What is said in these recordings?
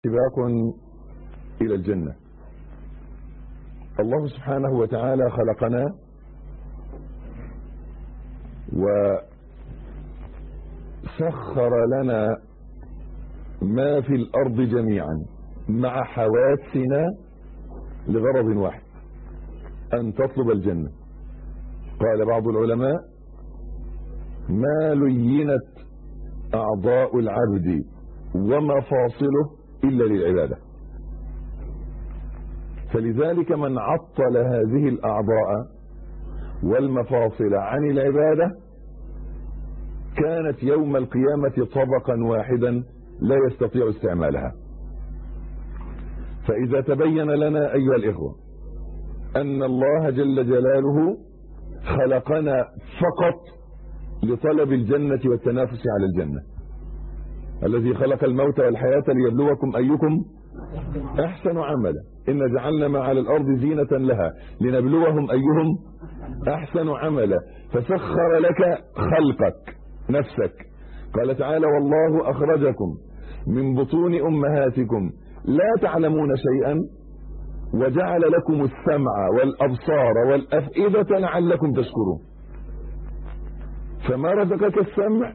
سباق إلى الجنة الله سبحانه وتعالى خلقنا وسخر لنا ما في الأرض جميعا مع حواسنا لغرض واحد أن تطلب الجنة قال بعض العلماء ما لينت أعضاء العبد ومفاصله إلا للعبادة فلذلك من عطل هذه الأعضاء والمفاصل عن العبادة كانت يوم القيامة طبقا واحدا لا يستطيع استعمالها فإذا تبين لنا أيها الإخوة أن الله جل جلاله خلقنا فقط لطلب الجنة والتنافس على الجنة الذي خلق الموت والحياة ليبلوكم أيكم أحسن عملا إن جعلنا ما على الأرض زينة لها لنبلوهم أيهم أحسن عملا فسخر لك خلقك نفسك قال تعالى والله أخرجكم من بطون أمهاتكم لا تعلمون شيئا وجعل لكم السمع والأبصار والأفئدة لعلكم تشكرون فما رزقك السمع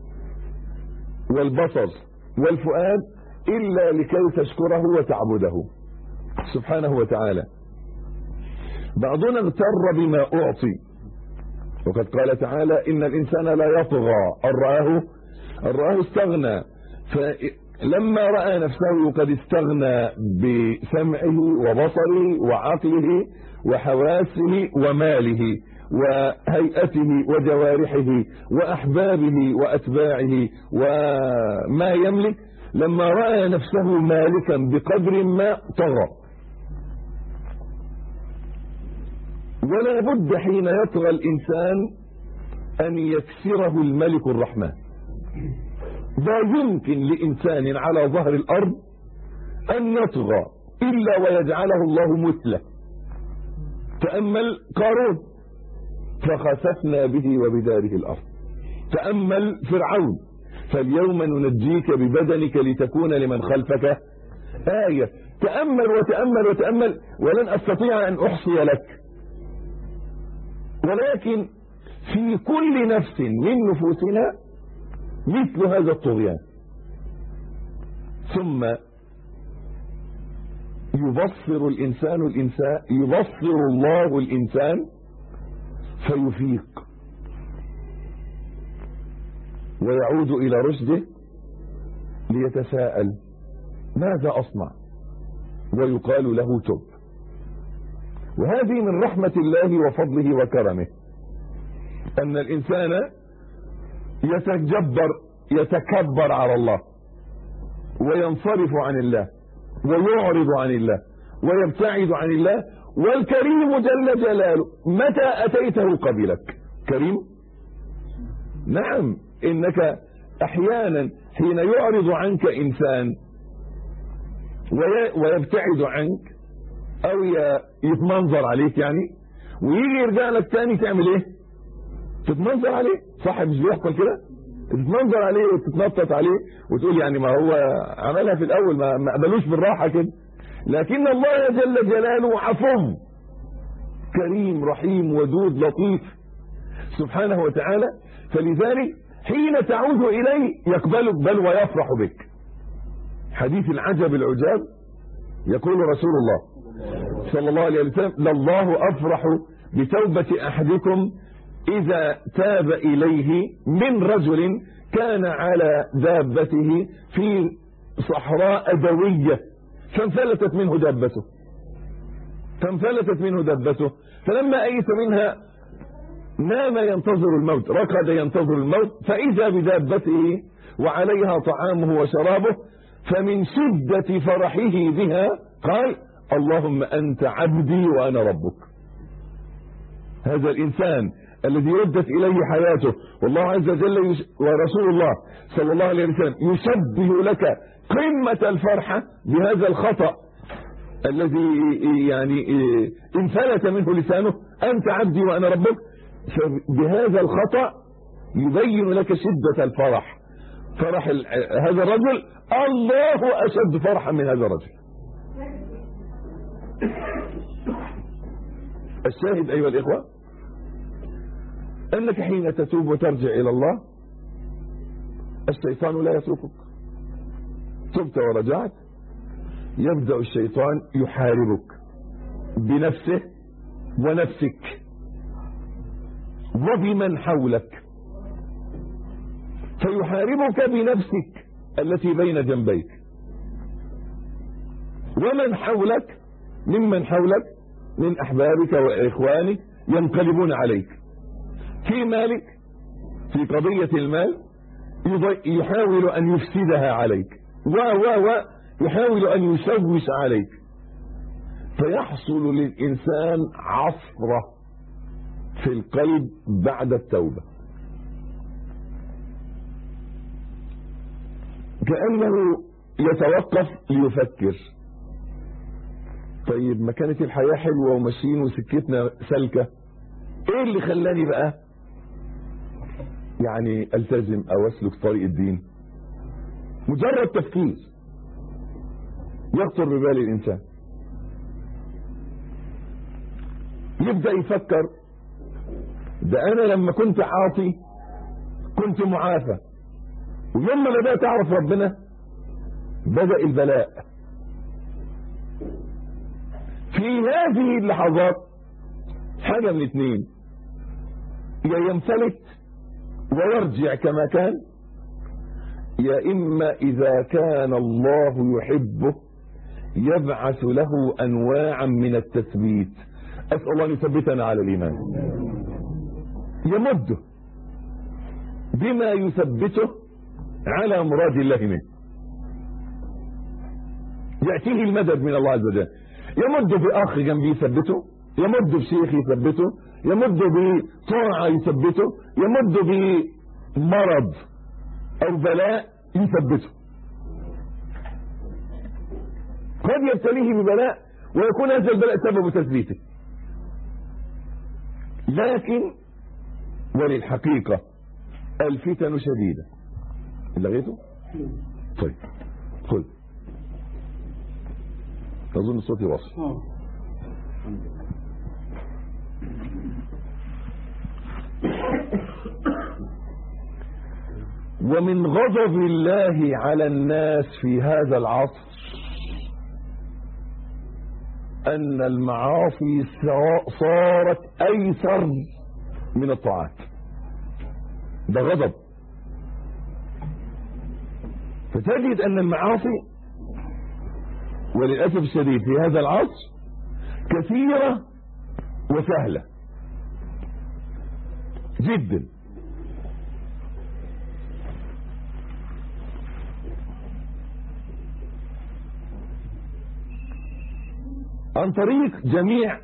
والبصر والفؤاد إلا لكي تشكره وتعبده سبحانه وتعالى بعضنا اغتر بما أعطي وقد قال تعالى إن الإنسان لا يطغى أن رآه أن رآه استغنى فلما رأى نفسه قد استغنى بسمعه وبصره وعقله وحواسه وماله وهيئته وجوارحه وأحبابه وأتباعه وما يملك لما رأى نفسه مالكا بقدر ما طغى ولا بد حين يطغى الإنسان أن يكسره الملك الرحمن لا يمكن لإنسان على ظهر الأرض أن يطغى إلا ويجعله الله مثله تأمل قارون فخسفنا به وبداره الأرض تأمل فرعون فاليوم ننجيك ببدنك لتكون لمن خلفك آية تأمل وتأمل وتأمل ولن أستطيع أن أحصي لك ولكن في كل نفس من نفوسنا مثل هذا الطغيان ثم يبصر الإنسان الإنسان يبصر الله الإنسان فيفيق ويعود إلى رشده ليتساءل ماذا أصنع ويقال له تب وهذه من رحمة الله وفضله وكرمه أن الإنسان يتجبر يتكبر على الله وينصرف عن الله ويعرض عن الله ويبتعد عن الله والكريم جل جلاله متى أتيته قبلك كريم نعم إنك أحيانا حين يعرض عنك إنسان ويبتعد عنك أو يتمنظر عليك يعني ويجي يرجع لك تاني تعمل ايه تتمنظر عليه صح مش بيحصل كده تتمنظر عليه وتتنطط عليه وتقول يعني ما هو عملها في الاول ما قبلوش بالراحه كده لكن الله جل جلاله عفو كريم رحيم ودود لطيف سبحانه وتعالى فلذلك حين تعود إليه يقبلك بل ويفرح بك حديث العجب العجاب يقول رسول الله صلى الله عليه وسلم لله أفرح بتوبة أحدكم إذا تاب إليه من رجل كان على دابته في صحراء دوية فانفلتت منه دابته فانفلتت منه دابته فلما أيس منها نام ينتظر الموت ركض ينتظر الموت فإذا بدابته وعليها طعامه وشرابه فمن شدة فرحه بها قال اللهم أنت عبدي وأنا ربك هذا الإنسان الذي ردت إليه حياته والله عز وجل يش... ورسول الله صلى الله عليه وسلم يشبه لك قمة الفرحة بهذا الخطأ الذي يعني انفلت منه لسانه أنت عبدي وأنا ربك بهذا الخطأ يبين لك شدة الفرح فرح ال- هذا الرجل الله أشد فرحا من هذا الرجل الشاهد أيها الإخوة أنك حين تتوب وترجع إلى الله الشيطان لا يتركك تبت ورجعت يبدأ الشيطان يحاربك بنفسه ونفسك وبمن حولك فيحاربك بنفسك التي بين جنبيك ومن حولك ممن حولك من أحبابك وإخوانك ينقلبون عليك في مالك في قضية المال يضي- يحاول أن يفسدها عليك و و و يحاول أن يشوش عليك فيحصل للإنسان عصرة في القلب بعد التوبة كأنه يتوقف ليفكر طيب ما كانت الحياة حلوة وماشيين وسكتنا سلكة ايه اللي خلاني بقى يعني التزم او اسلك طريق الدين مجرد تفكير يخطر ببال الانسان يبدأ يفكر ده انا لما كنت عاطي كنت معافى ويوم ما بدأت اعرف ربنا بدأ البلاء في هذه اللحظات حاجة من اثنين يا ينفلت ويرجع كما كان يا إما إذا كان الله يحبه يبعث له أنواعا من التثبيت أسأل الله أن يثبتنا على الإيمان يمده بما يثبته على مراد الله منه يأتيه المدد من الله عز وجل يمد بأخ جنبي يثبته يمد بشيخ يثبته يمد بطاعة يثبته يمد بمرض أو بلاء يثبته قد يبتليه ببلاء ويكون هذا البلاء سبب تثبيته لكن وللحقيقة الفتن شديدة لغيته طيب خذ أظن صوتي واصل ومن غضب الله على الناس في هذا العصر أن المعاصي صارت أيسر من الطاعات ده غضب فتجد أن المعاصي وللأسف الشديد في هذا العصر كثيرة وسهلة جدا عن طريق جميع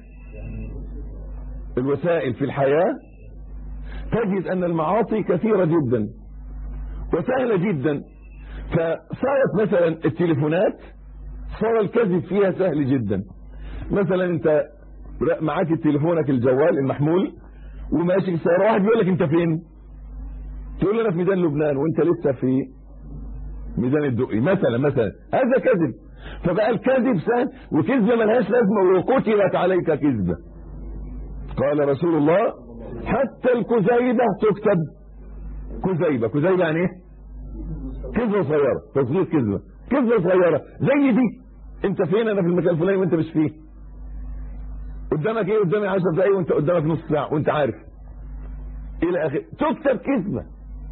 الوسائل في الحياة تجد أن المعاصي كثيرة جدا وسهلة جدا فصارت مثلا التليفونات صار الكذب فيها سهل جدا مثلا انت معاك تليفونك الجوال المحمول وماشي في السيارة واحد يقول لك انت فين تقول له انا في ميدان لبنان وانت لسه في ميدان الدقي مثلا مثلا هذا كذب فبقى الكذب سهل وكذبة ملهاش لازمة وقتلت عليك كذبة قال رسول الله حتى الكذيبة تكتب كذيبة كذيبة يعني ايه كذبة صغيرة تصغير كذبة كذبة صغيرة زي دي انت فين انا في المكان الفلاني وانت مش فيه قدامك ايه قدامي 10 دقايق وانت قدامك نص ساعة وانت عارف الى اخره تكتب كذبة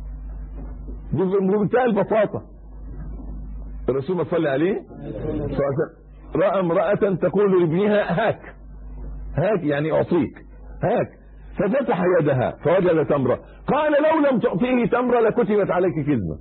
بمنتهى البساطة الرسول ما صلى عليه رأى امرأة تقول لابنها هاك هاك يعني اعطيك هاك ففتح يدها فوجد تمرة قال لو لم تعطيه تمرة لكتبت عليك كذبة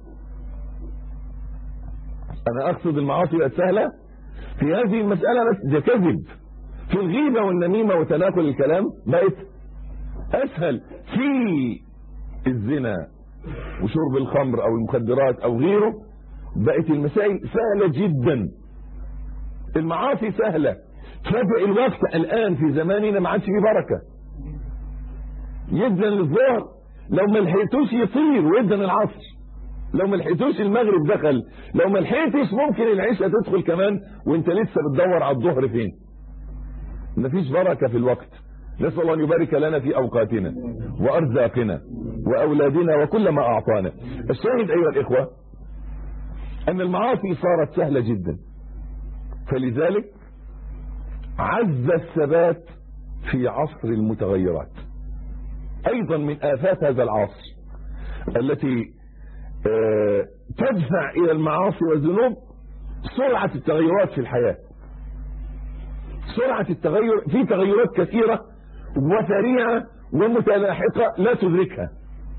انا اقصد المعاصي بقت سهلة في هذه المسألة بس ده كذب في الغيبة والنميمة وتناكل الكلام بقت اسهل في الزنا وشرب الخمر او المخدرات او غيره بقت المسائل سهلة جدا المعاصي سهلة فجأة الوقت الان في زماننا ما عادش فيه بركة يدن للظهر لو ما لحقتوش يطير ويدن العصر لو ما لحقتوش المغرب دخل لو ما لحقتش ممكن العشاء تدخل كمان وانت لسه بتدور على الظهر فين مفيش بركه في الوقت نسال الله ان يبارك لنا في اوقاتنا وارزاقنا واولادنا وكل ما اعطانا الشاهد ايها الاخوه ان المعاصي صارت سهله جدا فلذلك عز الثبات في عصر المتغيرات ايضا من افات هذا العصر التي تدفع الى المعاصي والذنوب سرعة التغيرات في الحياة سرعة التغير في تغيرات كثيرة وسريعة ومتلاحقة لا تدركها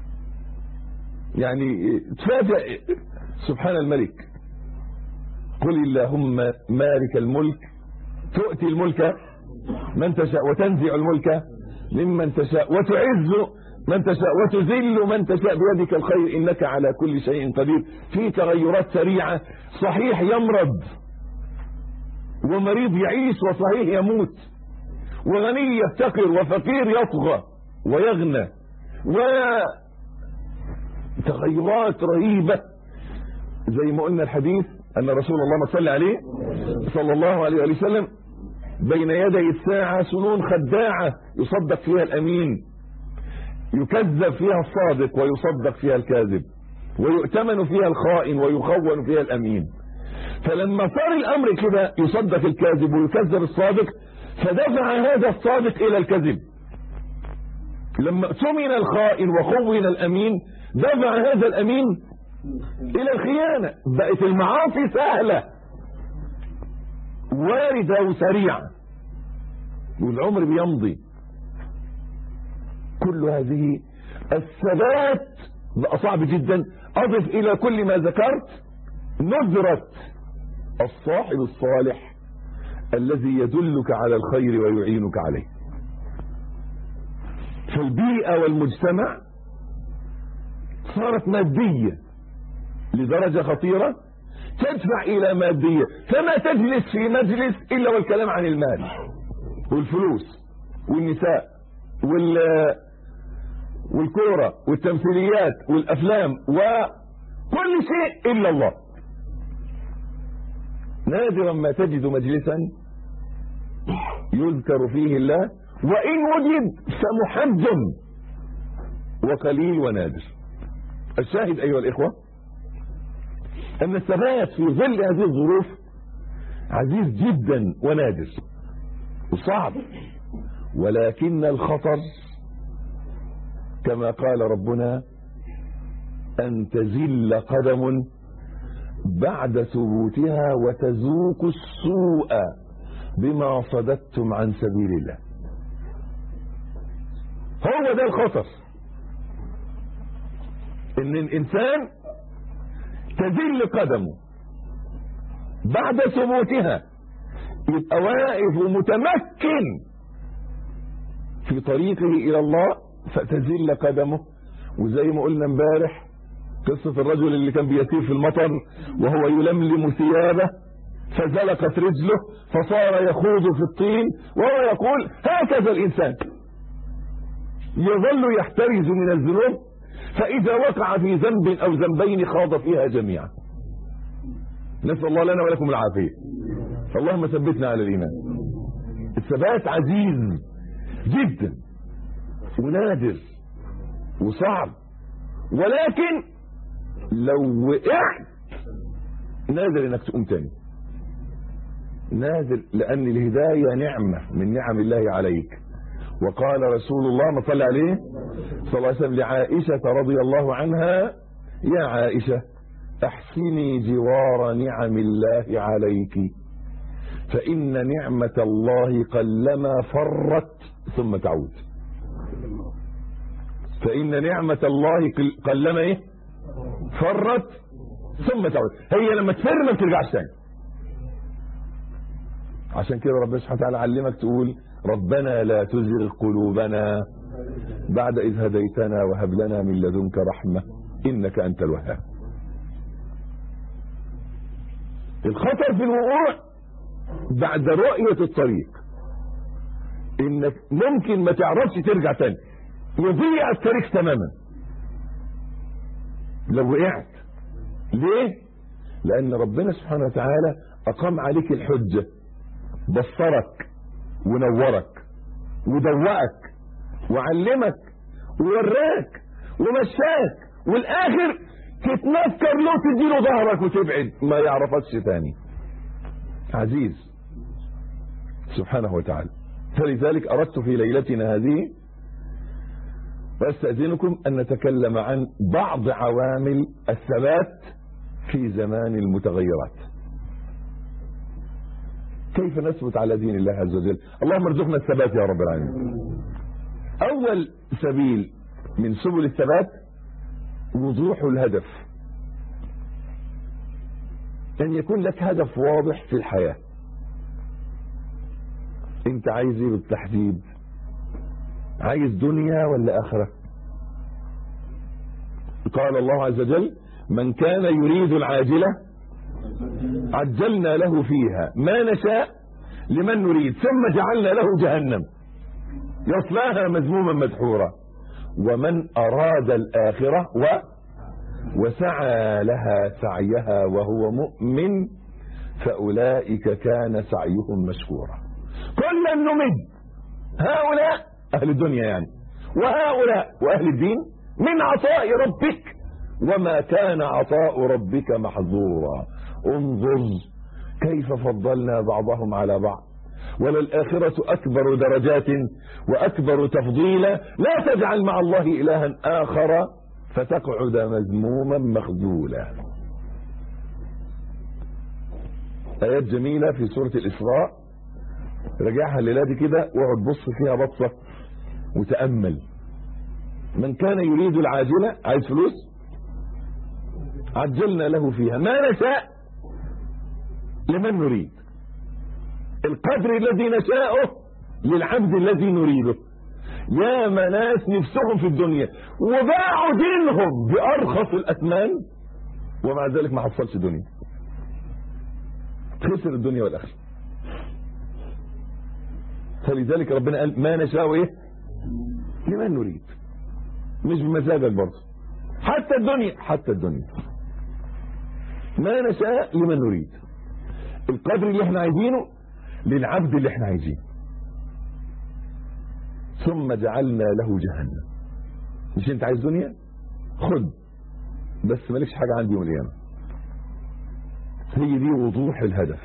يعني تفاجأ سبحان الملك قل اللهم مالك الملك تؤتي الملك من تشاء وتنزع الملك ممن تشاء وتعز من تشاء وتذل من تشاء بيدك الخير انك على كل شيء قدير في تغيرات سريعه صحيح يمرض ومريض يعيش وصحيح يموت وغني يفتقر وفقير يطغى ويغنى وتغيرات رهيبه زي ما قلنا الحديث ان رسول الله ما صلى عليه صلى الله عليه وسلم بين يدي الساعه سنون خداعه يصدق فيها الامين يكذب فيها الصادق ويصدق فيها الكاذب ويؤتمن فيها الخائن ويخون فيها الامين فلما صار الامر كده يصدق الكاذب ويكذب الصادق فدفع هذا الصادق الى الكذب لما اؤتمن الخائن وخون الامين دفع هذا الامين الى الخيانة بقت المعاصي سهلة واردة وسريعة والعمر بيمضي كل هذه الثبات بقى صعب جدا اضف الى كل ما ذكرت نظرة الصاحب الصالح الذي يدلك على الخير ويعينك عليه فالبيئة والمجتمع صارت مادية لدرجة خطيرة تدفع الى مادية فما تجلس في مجلس الا والكلام عن المال والفلوس والنساء وال والكورة والتمثيليات والافلام وكل شيء الا الله نادرا ما تجد مجلسا يذكر فيه الله وان وجد فمحجم وقليل ونادر الشاهد ايها الاخوة ان الثبات في ظل هذه الظروف عزيز جدا ونادر وصعب ولكن الخطر كما قال ربنا ان تزل قدم بعد ثبوتها وتذوق السوء بما صددتم عن سبيل الله هو ده الخطر ان الانسان تزل قدمه بعد ثبوتها يبقى واقف ومتمكن في طريقه الى الله فتزل قدمه وزي ما قلنا امبارح قصة الرجل اللي كان بيسير في المطر وهو يلملم ثيابه فزلقت رجله فصار يخوض في الطين وهو يقول هكذا الإنسان يظل يحترز من الذنوب فإذا وقع في ذنب أو ذنبين خاض فيها جميعا نسأل الله لنا ولكم العافية اللهم ثبتنا على الإيمان الثبات عزيز جدا ونادر وصعب ولكن لو وقعت نادر انك تقوم تاني نادر لان الهداية نعمة من نعم الله عليك وقال رسول الله ما صلى عليه صلى الله عليه وسلم لعائشة رضي الله عنها يا عائشة احسني جوار نعم الله عليك فإن نعمة الله قلما فرت ثم تعود فإن نعمة الله قلما ايه فرت ثم تعود هي لما تفر ما بترجعش تاني عشان كده ربنا سبحانه وتعالى علمك تقول ربنا لا تزغ قلوبنا بعد إذ هديتنا وهب لنا من لدنك رحمة إنك أنت الوهاب الخطر في الوقوع بعد رؤية الطريق انك ممكن ما تعرفش ترجع تاني يضيع الطريق تماما لو وقعت ليه لان ربنا سبحانه وتعالى اقام عليك الحجة بصرك ونورك ودوقك وعلمك ووراك ومشاك والاخر تتنكر له تديله ظهرك وتبعد ما يعرفكش تاني عزيز سبحانه وتعالى فلذلك اردت في ليلتنا هذه واستاذنكم ان نتكلم عن بعض عوامل الثبات في زمان المتغيرات كيف نثبت على دين الله عز وجل اللهم ارزقنا الثبات يا رب العالمين اول سبيل من سبل الثبات وضوح الهدف ان يكون لك هدف واضح في الحياة انت عايز ايه بالتحديد عايز دنيا ولا اخرة قال الله عز وجل من كان يريد العاجلة عجلنا له فيها ما نشاء لمن نريد ثم جعلنا له جهنم يصلاها مذموما مدحورا ومن أراد الآخرة و وسعى لها سعيها وهو مؤمن فأولئك كان سعيهم مشكورا كلا نمد هؤلاء أهل الدنيا يعني وهؤلاء وأهل الدين من عطاء ربك وما كان عطاء ربك محظورا انظر كيف فضلنا بعضهم على بعض وللآخرة أكبر درجات وأكبر تفضيلا لا تجعل مع الله إلها آخر فتقعد مذموما مخذولا آيات جميلة في سورة الإسراء رجعها الليلة دي كده واقعد بص فيها بصة وتأمل من كان يريد العاجلة عايز فلوس عجلنا له فيها ما نشاء لمن نريد القدر الذي نشاءه للعبد الذي نريده يا ناس نفسهم في الدنيا وباعوا دينهم بأرخص الأثمان ومع ذلك ما حصلش دنيا خسر الدنيا والآخرة فلذلك ربنا قال ما نشاء ايه لمن نريد مش بمزاجك برضه حتى الدنيا حتى الدنيا ما نشاء لمن نريد القدر اللي احنا عايزينه للعبد اللي احنا عايزينه ثم جعلنا له جهنم مش انت عايز دنيا خد بس مالكش حاجة عندي يوم القيامة هي دي وضوح الهدف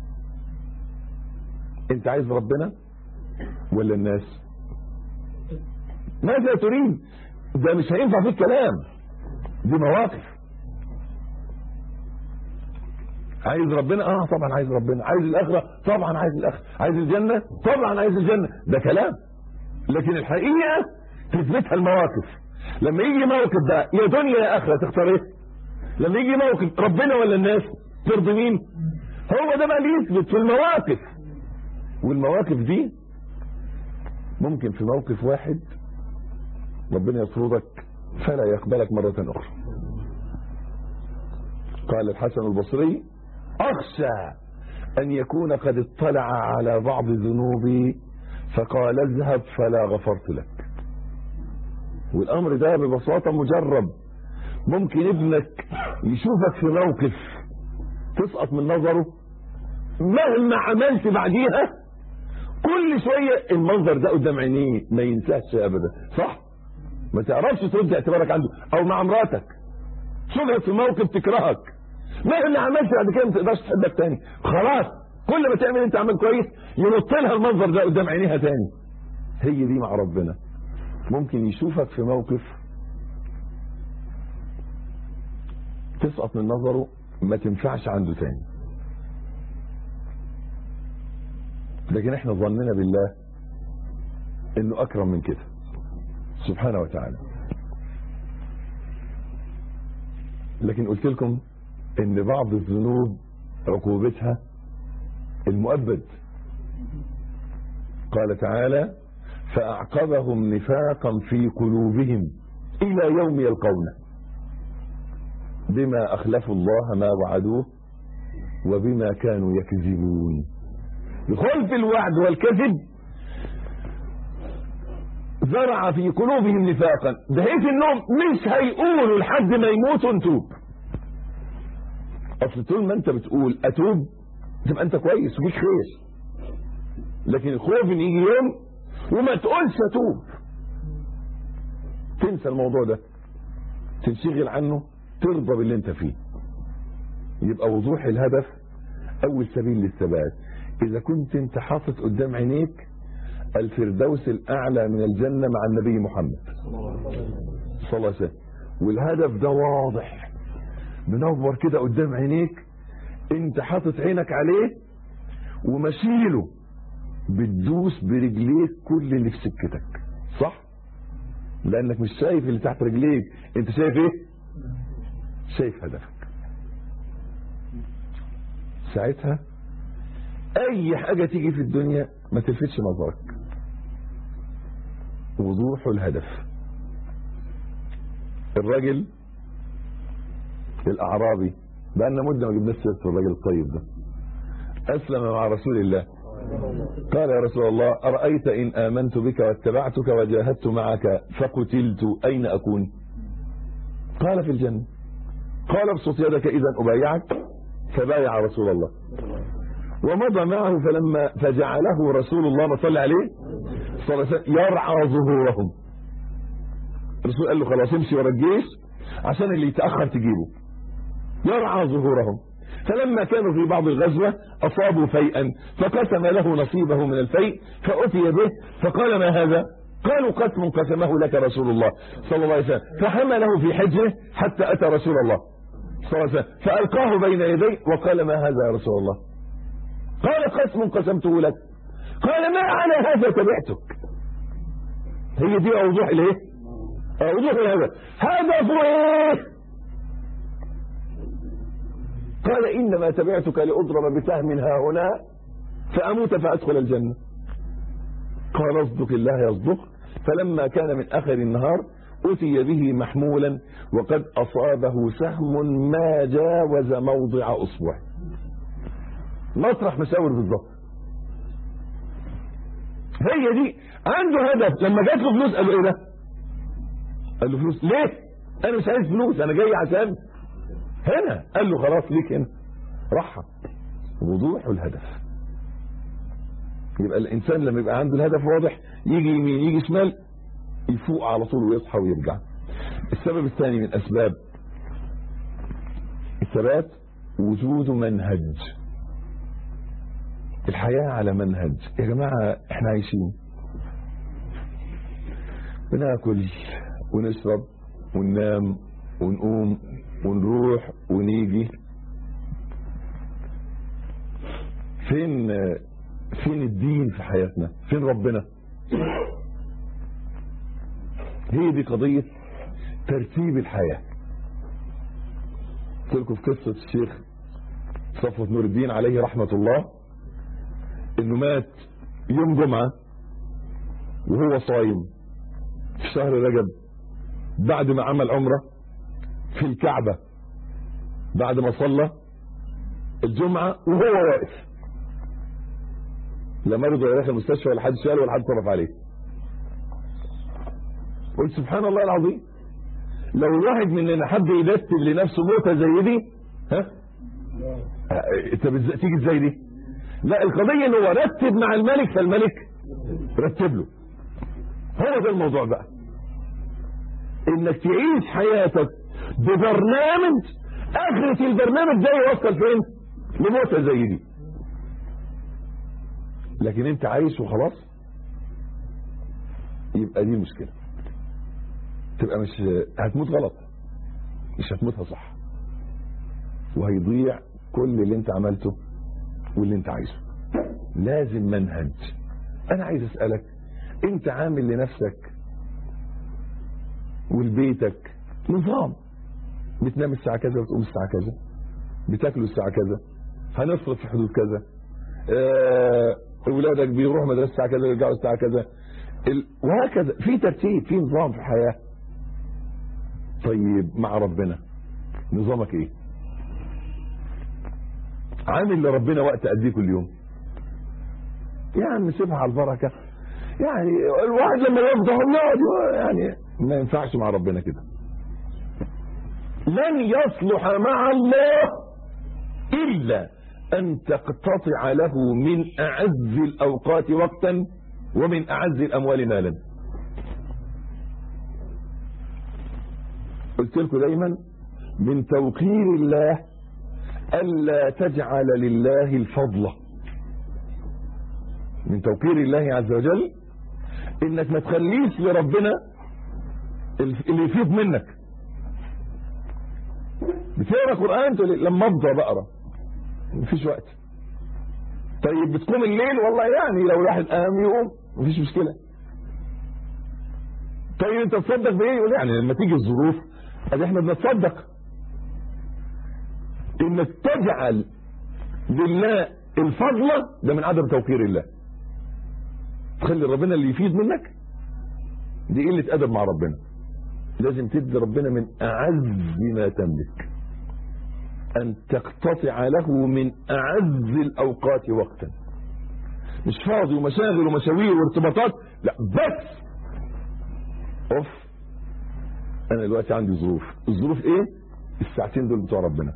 انت عايز ربنا ولا الناس ماذا تريد ده مش هينفع في الكلام دي مواقف عايز ربنا اه طبعا عايز ربنا عايز الاخره طبعا عايز الاخره عايز الجنه طبعا عايز الجنه ده كلام لكن الحقيقه تثبتها المواقف لما يجي موقف بقى يا دنيا يا اخره تختار ايه لما يجي موقف ربنا ولا الناس ترضي مين هو ده بقى اللي يثبت في المواقف والمواقف دي ممكن في موقف واحد ربنا يطردك فلا يقبلك مرة أخرى قال الحسن البصري أخشى أن يكون قد اطلع على بعض ذنوبي فقال اذهب فلا غفرت لك والأمر ده ببساطة مجرب ممكن ابنك يشوفك في موقف تسقط من نظره مهما عملت بعديها كل شوية المنظر ده قدام عينيه ما ينساش ابدا صح ما تعرفش ترد اعتبارك عنده او مع مراتك شوفك في موقف تكرهك مهما عملت بعد كده ما تقدرش تحبك تاني خلاص كل ما تعمل انت عمل كويس ينط لها المنظر ده قدام عينيها تاني هي دي مع ربنا ممكن يشوفك في موقف تسقط من نظره ما تنفعش عنده تاني لكن احنا ظننا بالله انه اكرم من كده سبحانه وتعالى لكن قلت لكم ان بعض الذنوب عقوبتها المؤبد قال تعالى فأعقبهم نفاقا في قلوبهم إلى يوم يلقونه بما أخلفوا الله ما وعدوه وبما كانوا يكذبون بخلف الوعد والكذب زرع في قلوبهم نفاقا بحيث انهم مش هيقولوا لحد ما يموتوا نتوب اصل طول ما انت بتقول اتوب تبقى انت كويس وفيك خير لكن الخوف ان يجي يوم وما تقولش اتوب تنسى الموضوع ده تنشغل عنه ترضى باللي انت فيه يبقى وضوح الهدف اول سبيل للثبات اذا كنت انت حاطط قدام عينيك الفردوس الاعلى من الجنة مع النبي محمد صلى الله عليه وسلم والهدف ده واضح منور كده قدام عينيك انت حاطط عينك عليه ومشيله بتدوس برجليك كل اللي في سكتك صح لانك مش شايف اللي تحت رجليك انت شايف ايه شايف هدفك ساعتها اي حاجة تيجي في الدنيا ما تلفتش نظرك وضوح الهدف الراجل الاعرابي بقى لنا مده ما جبناش سيره الراجل الطيب ده اسلم مع رسول الله قال يا رسول الله ارايت ان امنت بك واتبعتك وجاهدت معك فقتلت اين اكون قال في الجنه قال ابسط يدك اذا ابايعك فبايع رسول الله ومضى معه فلما فجعله رسول الله ما صلى عليه صلى الله عليه وسلم يرعى ظهورهم الرسول قال له خلاص امشي ورا الجيش عشان اللي يتاخر تجيبه يرعى ظهورهم فلما كانوا في بعض الغزوة أصابوا فيئا فقسم له نصيبه من الفيء فأتي به فقال ما هذا قالوا قسم قسمه لك رسول الله صلى الله عليه وسلم فحمله في حجره حتى أتى رسول الله صلى الله عليه وسلم فألقاه بين يديه وقال ما هذا يا رسول الله قال قسم قسمته لك قال ما على هذا تبعتك هي دي أوضوح الايه أوضوح الهدف هدفه ايه قال إنما تبعتك لأضرب بسهم ها هنا فأموت فأدخل الجنة قال اصدق الله يصدق فلما كان من آخر النهار أتي به محمولا وقد أصابه سهم ما جاوز موضع أصبع مطرح مساور بالضبط هي دي عنده هدف لما جات له فلوس قال له ايه ده قال له فلوس ليه انا مش عايز فلوس انا جاي عشان هنا قال له خلاص ليك هنا راحة وضوح الهدف يبقى الانسان لما يبقى عنده الهدف واضح يجي يمين يجي شمال يفوق على طول ويصحى ويرجع السبب الثاني من اسباب الثبات وجود منهج الحياة على منهج يا جماعة احنا عايشين بناكل ونشرب وننام ونقوم ونروح ونيجي فين فين الدين في حياتنا فين ربنا هي دي قضية ترتيب الحياة قلت لكم في قصة الشيخ صفوة نور الدين عليه رحمة الله انه مات يوم جمعة وهو صايم في شهر رجب بعد ما عمل عمره في الكعبة بعد ما صلى الجمعة وهو واقف لا مرض ولا داخل المستشفى ولا حد سأله ولا حد صرف عليه قلت سبحان الله العظيم لو الواحد مننا حب يرتب لنفسه موتة زي دي ها انت تيجي ازاي دي لا القضية ان هو رتب مع الملك فالملك رتب له هو ده الموضوع بقى انك تعيش حياتك ببرنامج اخرة البرنامج ده يوصل فين لموتة زي دي لكن انت عايش وخلاص يبقى دي مشكلة تبقى مش هتموت غلط مش هتموتها صح وهيضيع كل اللي انت عملته واللي انت عايزه لازم منهج انا عايز اسألك انت عامل لنفسك ولبيتك نظام بتنام الساعة كذا وتقوم الساعة كذا بتاكلوا الساعة كذا هنصرف في حدود كذا اه اولادك بيروحوا مدرسة الساعة كذا ويرجعوا الساعة كذا ال... وهكذا في ترتيب في نظام في الحياة طيب مع ربنا نظامك ايه عامل لربنا وقت قد ايه كل يوم يا عم سيبها على البركة يعني الواحد لما يفضح يقعد يعني ما ينفعش مع ربنا كده لن يصلح مع الله إلا أن تقتطع له من أعز الأوقات وقتا ومن أعز الأموال مالا قلت لكم دايما من توقير الله ألا تجعل لله الفضل من توقير الله عز وجل انك ما تخليش لربنا اللي يفيض منك بتقرا قران تقول لما افضى بقرا مفيش وقت طيب بتقوم الليل والله يعني لو الواحد قام يقوم مفيش مشكله طيب انت تصدق بايه يعني لما تيجي الظروف ادي احنا بنتصدق انك تجعل لله الفضل ده من عدم توقير الله تخلي ربنا اللي يفيد منك دي قله ادب مع ربنا لازم تدي ربنا من اعز ما تملك ان تقتطع له من اعز الاوقات وقتا مش فاضي ومشاغل ومشاوير وارتباطات لا بس اوف انا دلوقتي عندي ظروف الظروف ايه الساعتين دول بتوع ربنا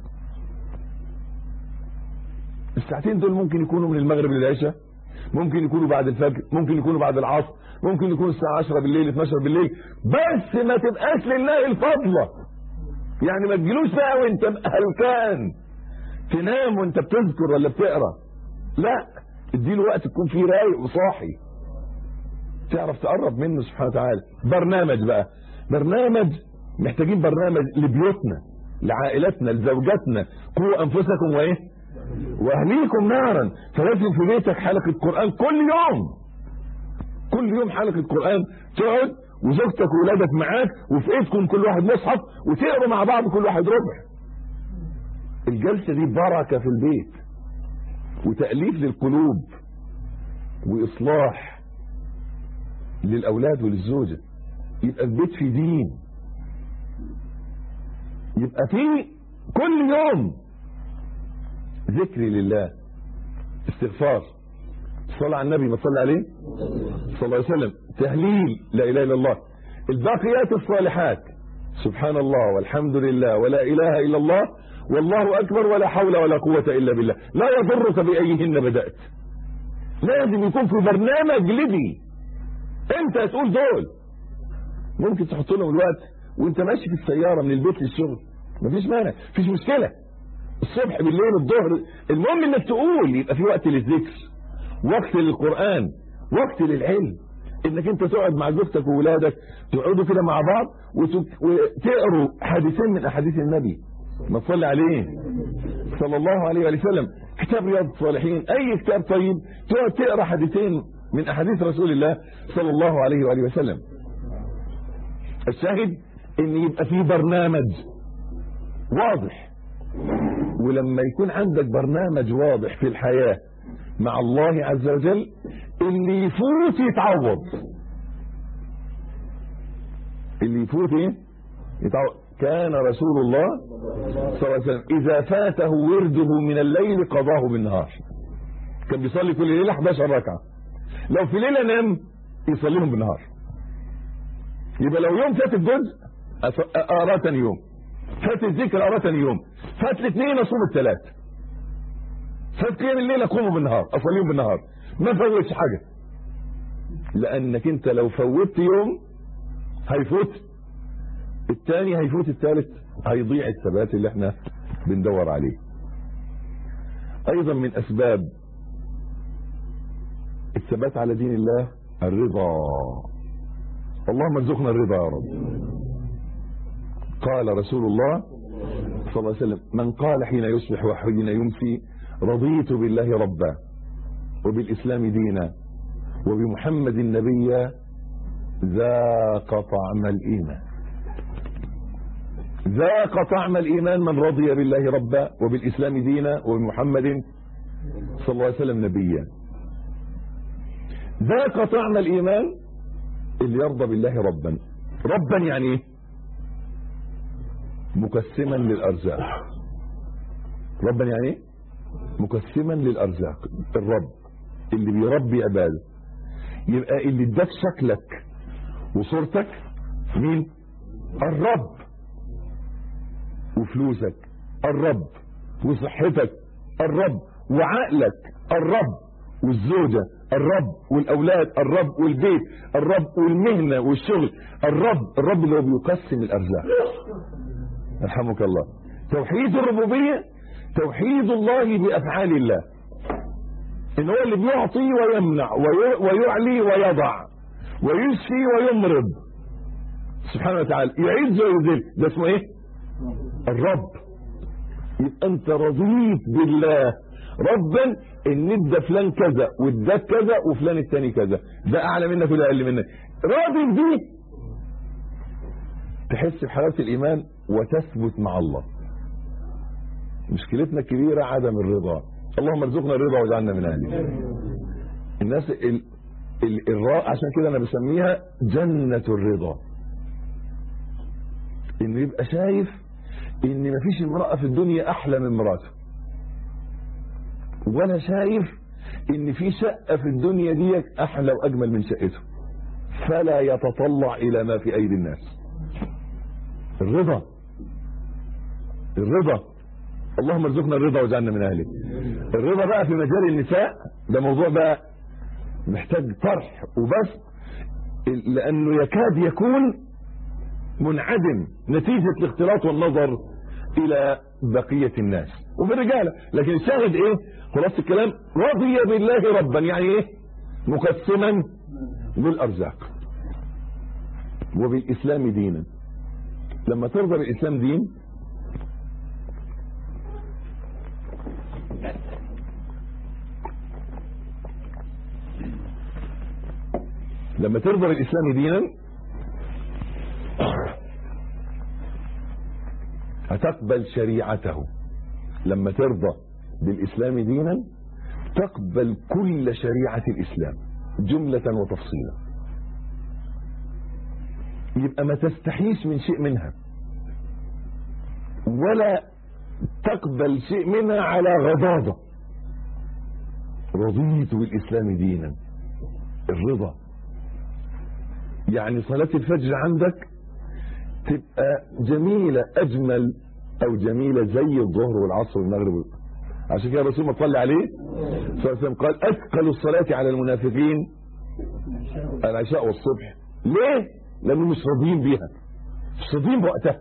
الساعتين دول ممكن يكونوا من المغرب للعشاء ممكن يكونوا بعد الفجر ممكن يكونوا بعد العصر ممكن يكونوا الساعة 10 بالليل 12 بالليل بس ما تبقاش لله الفضلة يعني ما تجيلوش بقى وانت هلكان تنام وانت بتذكر ولا بتقرا لا اديله وقت تكون فيه رايق وصاحي تعرف تقرب منه سبحانه وتعالى برنامج بقى برنامج محتاجين برنامج لبيوتنا لعائلتنا لزوجاتنا قوا انفسكم وايه واهليكم نارا فلازم في بيتك حلقه قران كل يوم كل يوم حلقه قران تقعد وزوجتك وولادك معاك وفي ايدكم كل واحد مصحف وتقروا مع بعض كل واحد ربع الجلسه دي بركه في البيت وتاليف للقلوب واصلاح للاولاد وللزوجه يبقى البيت في دين يبقى في كل يوم ذكر لله استغفار صلى على النبي ما صلى عليه صلى الله عليه وسلم تهليل لا اله الا الله الباقيات الصالحات سبحان الله والحمد لله ولا اله الا الله والله اكبر ولا حول ولا قوه الا بالله لا يضرك بايهن بدات لازم يكون في برنامج لدي انت هتقول دول ممكن تحط لهم الوقت وانت ماشي في السياره من البيت للشغل مفيش مانع مفيش مشكله الصبح بالليل الظهر المهم انك تقول يبقى في وقت للذكر وقت للقران وقت للعلم انك انت تقعد مع زوجتك وولادك تقعدوا كده مع بعض وتقروا حديثين من احاديث النبي ما تصلي عليه صلى الله عليه وآله وسلم كتاب رياض الصالحين اي كتاب طيب تقعد تقرا حديثين من احاديث رسول الله صلى الله عليه وآله وسلم الشاهد ان يبقى في برنامج واضح ولما يكون عندك برنامج واضح في الحياة مع الله عز وجل اللي يفوت يتعوض اللي يفوت ايه يتعوض كان رسول الله صلى الله عليه وسلم اذا فاته ورده من الليل قضاه بالنهار كان بيصلي كل ليله 11 ركعه لو في ليله نام يصليهم بالنهار يبقى لو يوم فات الجزء اقراه ثاني يوم فات الذكر اقراه ثاني يوم فات الاثنين اصوم الثلاث فات قيام الليل اقومه بالنهار اصليهم بالنهار ما فوتش حاجه لانك انت لو فوتت يوم هيفوت الثاني هيفوت الثالث هيضيع الثبات اللي احنا بندور عليه ايضا من اسباب الثبات على دين الله الرضا اللهم ارزقنا الرضا يا رب قال رسول الله صلى الله عليه وسلم من قال حين يصبح وحين يمسي رضيت بالله ربا وبالإسلام دينا وبمحمد نبيا ذاق طعم الإيمان ذاق طعم الإيمان من رضي بالله ربا وبالإسلام دينا وبمحمد صلى الله عليه وسلم نبيا ذاق طعم الإيمان اللي يرضى بالله ربا ربا يعني ايه مقسما للأرزاق ربا يعني ايه مقسما للأرزاق الرب اللي بيربي عباده يبقى اللي اداك شكلك وصورتك مين الرب وفلوسك الرب وصحتك الرب وعقلك الرب والزوجة الرب والأولاد الرب والبيت الرب والمهنة والشغل الرب الرب اللي هو بيقسم الأرزاق رحمك الله توحيد الربوبية توحيد الله بأفعال الله إن هو اللي بيعطي ويمنع ويعلي ويضع ويشفي ويمرض سبحانه وتعالى يعز ويذل ده اسمه ايه الرب يبقى انت رضيت بالله ربا ان ادى فلان كذا واداك كذا وفلان التاني كذا ده اعلى منك ولا اقل منك راضي بيه تحس بحلاوه الايمان وتثبت مع الله مشكلتنا الكبيره عدم الرضا اللهم ارزقنا الرضا واجعلنا من اهله الناس ال... ال... الراء عشان كده انا بسميها جنه الرضا انه يبقى شايف ان مفيش امراه في الدنيا احلى من مراته ولا شايف ان في شقه في الدنيا دي احلى واجمل من شقته فلا يتطلع الى ما في ايدي الناس الرضا الرضا اللهم ارزقنا الرضا واجعلنا من اهله الرضا بقى في مجال النساء ده موضوع بقى محتاج طرح وبس لانه يكاد يكون منعدم نتيجة الاختلاط والنظر الى بقية الناس وفي الرجالة لكن الشاهد ايه خلاص الكلام رضي بالله ربا يعني ايه مقسما بالارزاق وبالاسلام دينا لما ترضى بالاسلام دين لما ترضى بالاسلام دينا هتقبل شريعته لما ترضى بالاسلام دينا تقبل كل شريعة الاسلام جملة وتفصيلا يبقى ما تستحيش من شيء منها ولا تقبل شيء منها على غضاضة رضيت بالاسلام دينا الرضا يعني صلاة الفجر عندك تبقى جميلة أجمل أو جميلة زي الظهر والعصر والمغرب عشان كده الرسول ما صلى عليه صلى الله عليه وسلم قال أثقل الصلاة على المنافقين العشاء والصبح ليه؟ لأنهم مش راضيين بيها مش راضيين بوقتها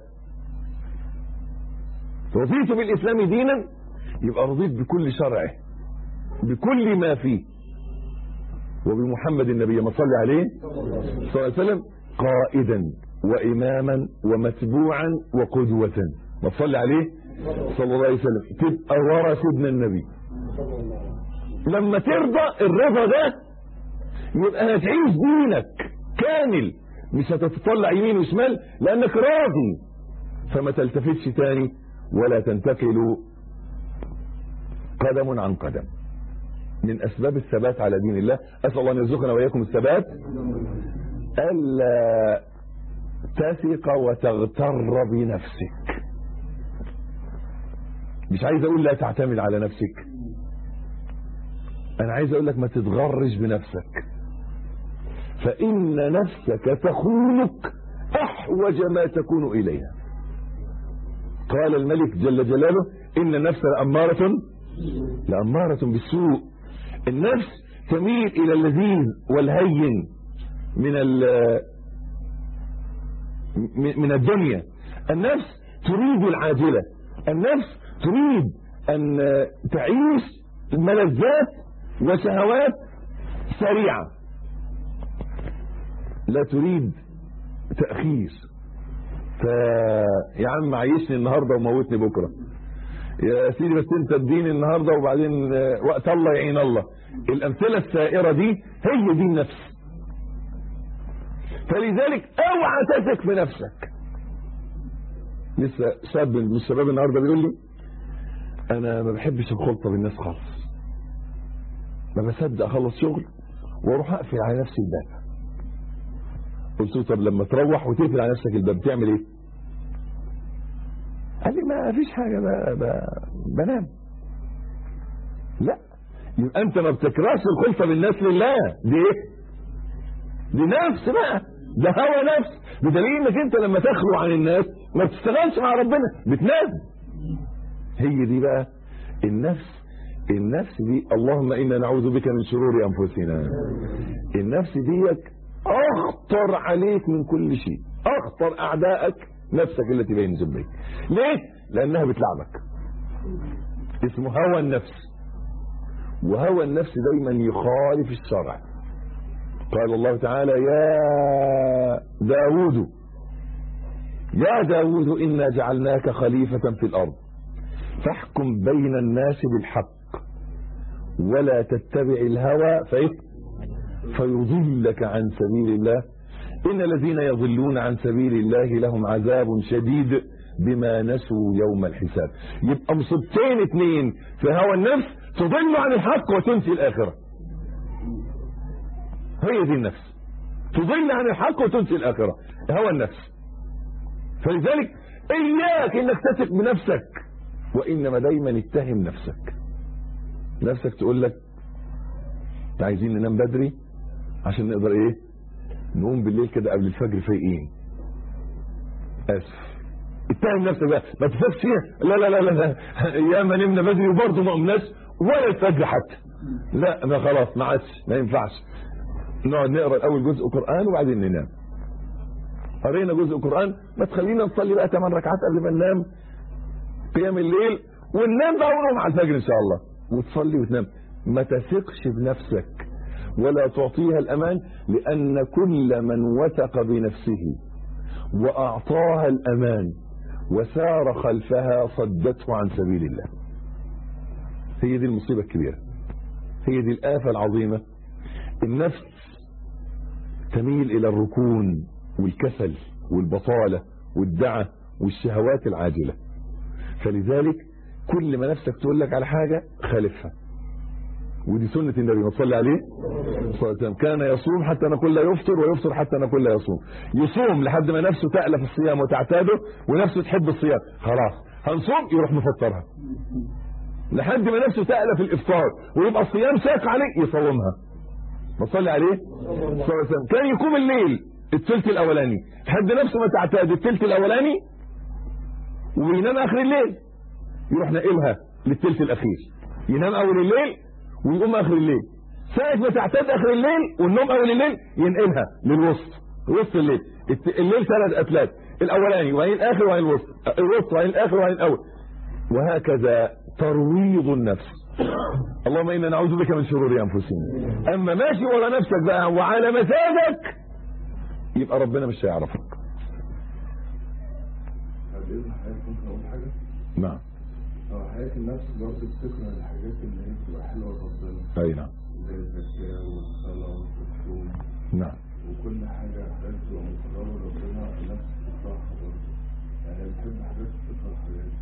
رضيت بالإسلام دينا يبقى رضيت بكل شرعه بكل ما فيه وبمحمد النبي ما صلى عليه صلى الله عليه وسلم قائدا وإماما ومتبوعا وقدوة ما تصلي عليه صلى الله عليه وسلم تبقى ورا سيدنا النبي لما ترضى الرضا ده يبقى هتعيش دينك كامل مش هتتطلع يمين وشمال لأنك راضي فما تلتفتش تاني ولا تنتقل قدم عن قدم من أسباب الثبات على دين الله أسأل الله أن يرزقنا وإياكم الثبات ألا تثق وتغتر بنفسك مش عايز اقول لا تعتمد على نفسك انا عايز اقول لك ما تتغرش بنفسك فان نفسك تخونك احوج ما تكون اليها قال الملك جل جلاله ان النفس لاماره لاماره بالسوء النفس تميل الى اللذيذ والهين من من الدنيا النفس تريد العاجلة النفس تريد أن تعيش ملذات وشهوات سريعة لا تريد تأخير فيا عم عيشني النهاردة وموتني بكرة يا سيدي بس انت اديني النهاردة وبعدين وقت الله يعين الله الأمثلة السائرة دي هي دي النفس فلذلك اوعى تثق في نفسك لسه شاب من الشباب النهارده بيقول لي انا ما بحبش الخلطه بالناس خالص ما بصدق اخلص شغل واروح اقفل على نفسي الباب قلت له طب لما تروح وتقفل على نفسك الباب تعمل ايه قال لي ما فيش حاجه ب... ب... بنام لا يبقى انت ما بتكرهش الخلطه بالناس لله دي ايه دي نفس بقى ده هوى نفس بدليل انك انت لما تخلو عن الناس ما بتشتغلش مع ربنا بتنام هي دي بقى النفس النفس دي اللهم إنا نعوذ بك من شرور أنفسنا النفس ديك أخطر عليك من كل شيء أخطر أعدائك نفسك التي بين جنبيك ليه؟ لأنها بتلعبك اسمه هوى النفس وهوى النفس دايما يخالف الشرع قال الله تعالى يا داود يا داود إنا جعلناك خليفة في الأرض فاحكم بين الناس بالحق ولا تتبع الهوى فإيه فيضلك عن سبيل الله إن الذين يضلون عن سبيل الله لهم عذاب شديد بما نسوا يوم الحساب يبقى مصيبتين اتنين في هوى النفس تضل عن الحق وتنسي الآخرة هي دي النفس تضل عن الحق وتنسي الآخرة هوى النفس فلذلك إياك إنك تثق بنفسك وإنما دايما اتهم نفسك نفسك تقول لك عايزين ننام بدري عشان نقدر ايه نقوم بالليل كده قبل الفجر فايقين اسف اتهم نفسك بقى ما تفكش فيها لا لا لا لا, لا. يا ما نمنا بدري وبرضه ما قمناش ولا الفجر حتى لا ما خلاص ما عادش ما ينفعش نقعد نقرا الاول جزء قران وبعدين ننام قرينا جزء قران ما تخلينا نصلي بقى 8 ركعات قبل ما ننام قيام الليل وننام بقى ونقوم على الفجر ان شاء الله وتصلي وتنام ما تثقش بنفسك ولا تعطيها الأمان لأن كل من وثق بنفسه وأعطاها الأمان وسار خلفها صدته عن سبيل الله هي دي المصيبة الكبيرة هي دي الآفة العظيمة النفس تميل إلى الركون والكسل والبطالة والدعة والشهوات العاجلة فلذلك كل ما نفسك تقول لك على حاجة خالفها ودي سنة النبي ما تصلي عليه صلى الله عليه وسلم كان يصوم حتى نقول لا يفطر ويفطر حتى نقول لا يصوم يصوم لحد ما نفسه تألف الصيام وتعتاده ونفسه تحب الصيام خلاص هنصوم يروح مفطرها لحد ما نفسه تألف الإفطار ويبقى الصيام شاق عليه يصومها ما تصلي عليه صلى الله عليه وسلم كان يقوم الليل الثلث الأولاني لحد نفسه ما تعتاد الثلث الأولاني وينام آخر الليل يروح ناقلها للثلث الأخير ينام أول الليل ويقوم اخر الليل ساعة ما تعتاد اخر الليل والنوم اول الليل ينقلها للوسط وسط الليل الليل ثلاث اتلات الاولاني وبعدين الاخر وبعدين الوسط الوسط وبعدين الاخر وبعدين الاول وهكذا ترويض النفس اللهم انا نعوذ بك من شرور انفسنا اما ماشي ورا نفسك بقى وعلى مزاجك يبقى ربنا مش هيعرفك نعم حياة النفس برضه بتكره الحاجات اللي هي بتبقى حلوة لربنا اي نعم زي الزكاة والصلاة والصوم نعم وكل حاجة حاجات بتبقى مقربة لربنا النفس بتكرهها برضه يعني بتحب حاجات بتكره حاجات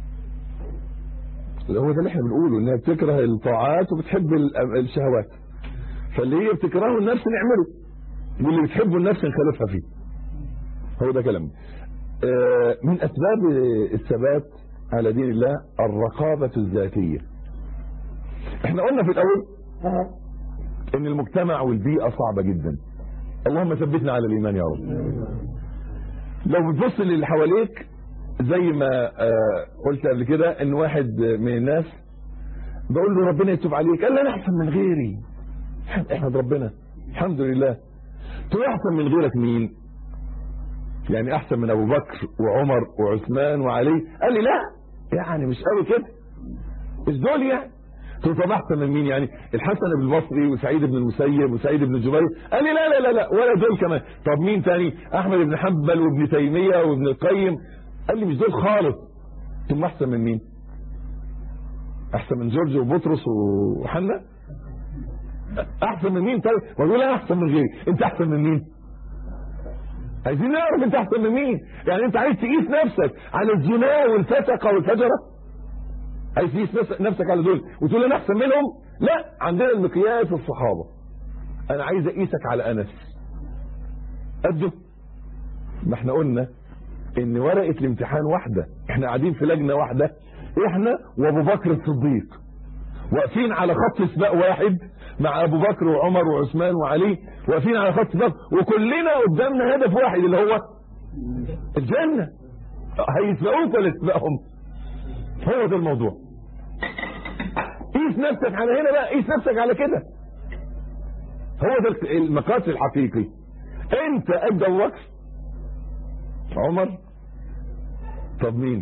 هو ده اللي احنا بنقوله انها بتكره الطاعات وبتحب ال- الشهوات فاللي هي بتكرهه النفس نعمله واللي بتحبه النفس نخالفها فيه هو ده كلام آه، من اسباب الثبات على دين الله الرقابة الذاتية احنا قلنا في الاول ان المجتمع والبيئة صعبة جدا اللهم ثبتنا على الايمان يا رب لو بتبص للي حواليك زي ما آه، قلت قبل كده ان واحد من الناس بقول له ربنا يتوب عليك قال لي انا احسن من غيري احمد ربنا الحمد لله تقول احسن من غيرك مين يعني احسن من ابو بكر وعمر وعثمان وعلي قال لي لا يعني مش قوي كده مش دول يعني قلت له طب احسن من مين يعني الحسن بن البصري وسعيد بن المسيب وسعيد بن جبير قال لي لا لا لا لا ولا دول كمان طب مين تاني احمد بن حنبل وابن تيميه وابن القيم قال لي مش دول خالص ثم احسن من مين احسن من جورج وبطرس وحنا احسن من مين طيب بقول لا احسن من غيري انت احسن من مين عايزين نعرف انت احسن من مين يعني انت عايز تقيس نفسك على الزنا والفسقه والفجره عايز تقيس نفس- نفسك على دول وتقول انا احسن منهم لا عندنا المقياس الصحابه انا عايز اقيسك على انس قده ما احنا قلنا ان ورقه الامتحان واحده احنا قاعدين في لجنه واحده احنا وابو بكر الصديق واقفين على خط سباق واحد مع ابو بكر وعمر وعثمان وعلي واقفين على خط سباق وكلنا قدامنا هدف واحد اللي هو الجنه هيسبقوك ولا تسبقهم هو ده الموضوع قيس نفسك على هنا بقى قيس نفسك على كده هو ده المقاس الحقيقي انت قد ابو بكر عمر طب مين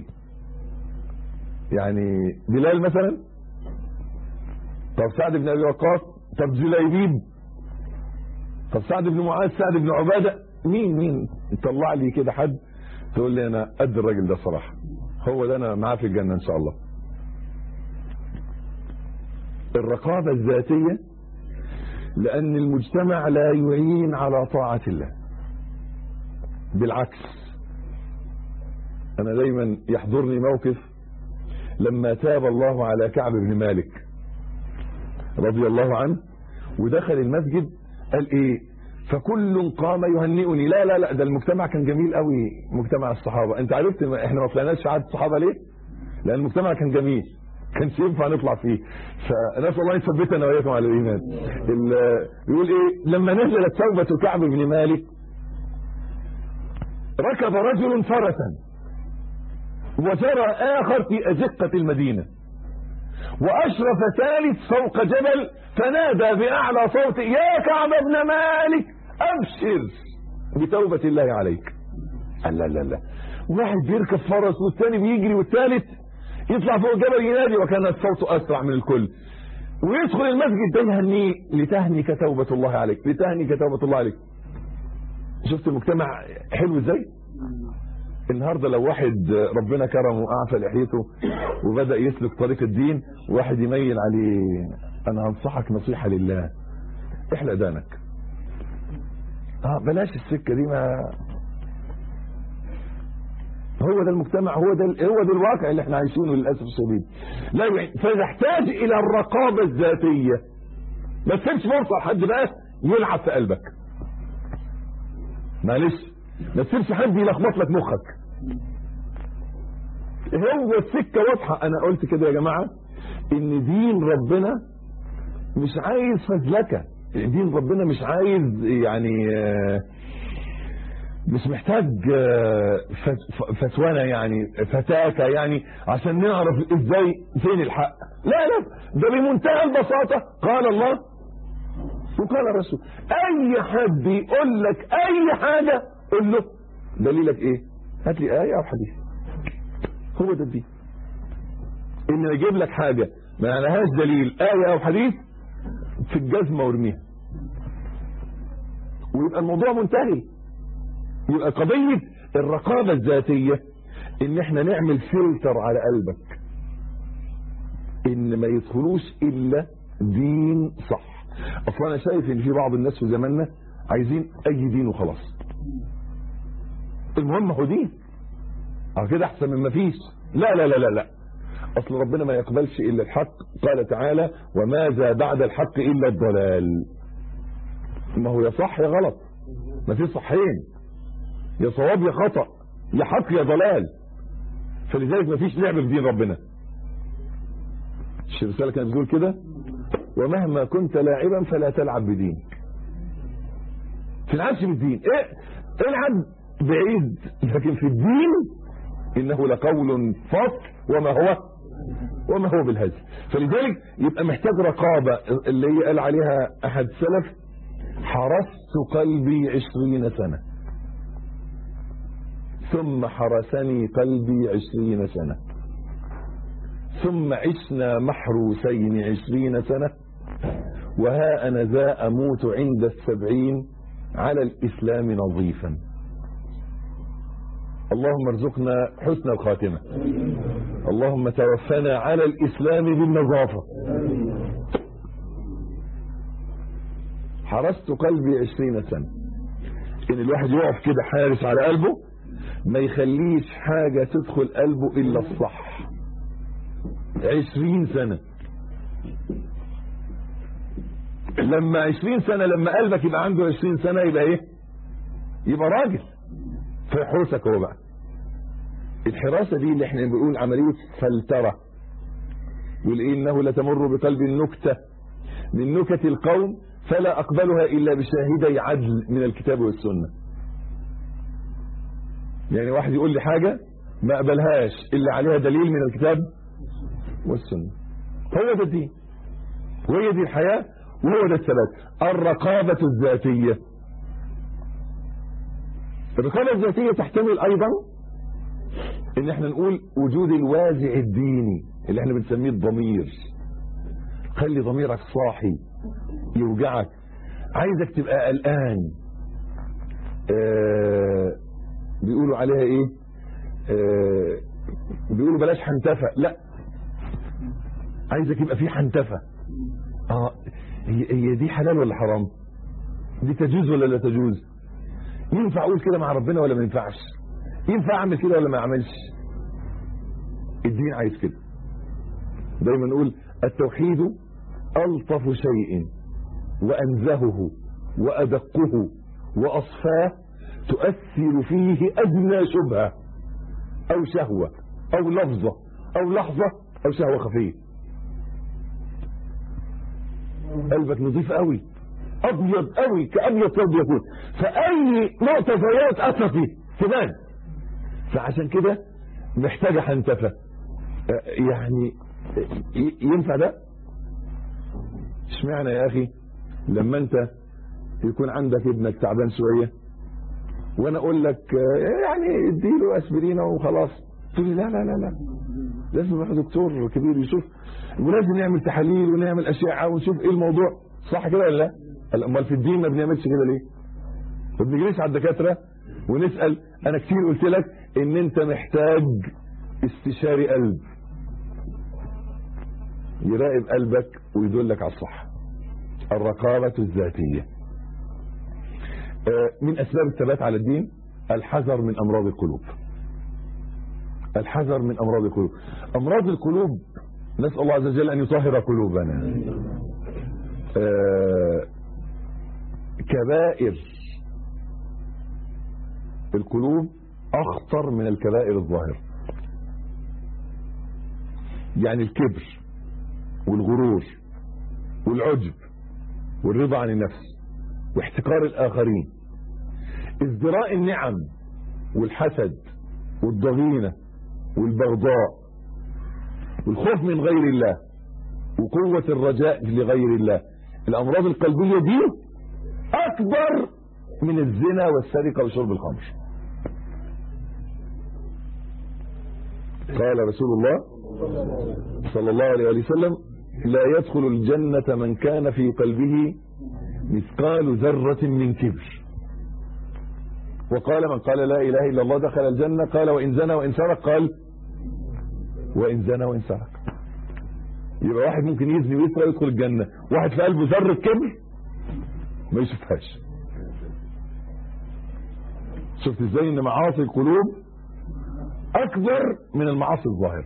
يعني بلال مثلا طب سعد بن ابي وقاص طب جليبيب طب سعد بن معاذ سعد بن عباده مين مين طلع لي كده حد تقول لي انا قد الراجل ده صراحه هو ده انا معاه في الجنه ان شاء الله الرقابه الذاتيه لان المجتمع لا يعين على طاعه الله بالعكس انا دايما يحضرني موقف لما تاب الله على كعب بن مالك رضي الله عنه ودخل المسجد قال ايه فكل قام يهنئني لا لا لا ده المجتمع كان جميل قوي مجتمع الصحابه انت عرفت ما احنا ما طلعناش شهاده الصحابه ليه لان المجتمع كان جميل كانش ينفع نطلع فيه فنسال الله يثبتنا واياكم على الايمان بيقول ايه لما نزلت توبه كعب بن مالك ركب رجل فرسا وجرى آخر في أزقة المدينة وأشرف ثالث فوق جبل فنادى بأعلى صوت يا كعب بن مالك أبشر بتوبة الله عليك قال لا لا لا واحد بيركب فرس والثاني بيجري والثالث يطلع فوق الجبل ينادي وكان الصوت أسرع من الكل ويدخل المسجد ده يهنيه لتهنك توبة الله عليك لتهنك توبة الله عليك شفت المجتمع حلو ازاي النهاردة لو واحد ربنا كرمه وأعفى لحيته وبدأ يسلك طريق الدين واحد يميل عليه أنا هنصحك نصيحة لله احلق دانك اه بلاش السكة دي ما هو ده المجتمع هو ده هو ده الواقع اللي احنا عايشينه للاسف الشديد لا يعني فنحتاج الى الرقابه الذاتيه ما تسيبش فرصه لحد بقى يلعب في قلبك معلش ما تسيبش حد يلخبط لك مخك هو السكه واضحه انا قلت كده يا جماعه ان دين ربنا مش عايز فزلكه دين ربنا مش عايز يعني مش محتاج فتوانه يعني فتاكه يعني عشان نعرف ازاي فين الحق لا لا ده بمنتهى البساطه قال الله وقال الرسول اي حد يقول لك اي حاجه قول له دليلك ايه هات لي ايه او حديث هو ده الدين ان يجيب لك حاجه ما لهاش دليل ايه او حديث في الجزمه وارميها ويبقى الموضوع منتهي يبقى قضيه الرقابه الذاتيه ان احنا نعمل فلتر على قلبك ان ما يدخلوش الا دين صح اصلا انا شايف ان في بعض الناس في زماننا عايزين اي دين وخلاص المهم هو دين اه كده احسن من ما فيش لا لا لا لا لا اصل ربنا ما يقبلش الا الحق قال تعالى وماذا بعد الحق الا الضلال ما هو يا صح يا غلط ما في صحين يا صواب يا خطأ يا حق يا ضلال فلذلك ما فيش لعب في دين ربنا الرسالة كانت بتقول كده ومهما كنت لاعبا فلا تلعب بدينك تلعبش بالدين ايه العب بعيد لكن في الدين انه لقول فصل وما هو وما هو بالهزل فلذلك يبقى محتاج رقابة اللي هي قال عليها احد السلف حرست قلبي عشرين سنة ثم حرسني قلبي عشرين سنة ثم عشنا محروسين عشرين سنة وها أنا ذا أموت عند السبعين على الإسلام نظيفا اللهم ارزقنا حسن الخاتمة اللهم توفنا على الإسلام بالنظافة حرست قلبي عشرين سنة إن الواحد يقف كده حارس على قلبه ما يخليش حاجة تدخل قلبه إلا الصح عشرين سنة لما عشرين سنة لما قلبك يبقى عنده عشرين سنة يبقى ايه يبقى راجل فيحرسك هو بقى الحراسة دي اللي احنا بنقول عملية فلترة يقول إيه انه لتمر بقلب النكتة من نكت القوم فلا اقبلها الا بشاهدي عدل من الكتاب والسنة يعني واحد يقول لي حاجة ما اقبلهاش الا عليها دليل من الكتاب والسنة هو ده الدين وهي دي الحياة وهو ده الثبات الرقابة الذاتية الرقابة الذاتية تحتمل أيضا ان احنا نقول وجود الوازع الديني اللي احنا بنسميه الضمير خلي ضميرك صاحي يوجعك عايزك تبقى قلقان آه بيقولوا عليها ايه آه بيقولوا بلاش حنتفة لا عايزك يبقى في حنتفة اه هي, هي دي حلال ولا حرام دي تجوز ولا لا تجوز ينفع اقول كده مع ربنا ولا ما ينفعش ينفع اعمل كده ولا ما اعملش الدين عايز كده دايما نقول التوحيد الطف شيء وانزهه وادقه واصفاه تؤثر فيه ادنى شبهه او شهوه او لفظه او لحظه او شهوه خفيه قلبك نظيف قوي ابيض قوي كابيض ثوب يكون فاي نقطه زيها تاثر فيه تبان فعشان كده محتاجه حنتفه يعني ينفع ده اشمعنى يا اخي لما انت يكون عندك ابنك تعبان شويه وانا اقول لك يعني اديله اسبرينه وخلاص تقول لي لا لا لا لا لازم نروح دكتور كبير يشوف ولازم نعمل تحاليل ونعمل اشعه ونشوف ايه الموضوع صح كده ولا لا امال في الدين ما بنعملش كده ليه ما بنجريش على الدكاتره ونسال انا كتير قلت لك ان انت محتاج استشاري قلب يراقب قلبك ويدلك على الصح الرقابة الذاتية من أسباب الثبات على الدين الحذر من أمراض القلوب الحذر من أمراض القلوب أمراض القلوب نسأل الله عز وجل أن يطهر قلوبنا كبائر القلوب أخطر من الكبائر الظاهرة يعني الكبر والغرور والعجب والرضا عن النفس واحتقار الآخرين ازدراء النعم والحسد والضغينة والبغضاء والخوف من غير الله وقوة الرجاء لغير الله الأمراض القلبية دي أكبر من الزنا والسرقة وشرب الخمر قال رسول الله صلى الله عليه وسلم لا يدخل الجنة من كان في قلبه مثقال ذرة من كبر وقال من قال لا إله إلا الله دخل الجنة قال وإن زنى وإن سرق قال وإن زنى وإن سرق يبقى واحد ممكن يزني ويسرق يدخل الجنة واحد في قلبه ذرة كبر ما يشوفهاش شفت ازاي ان معاصي القلوب اكبر من المعاصي الظاهره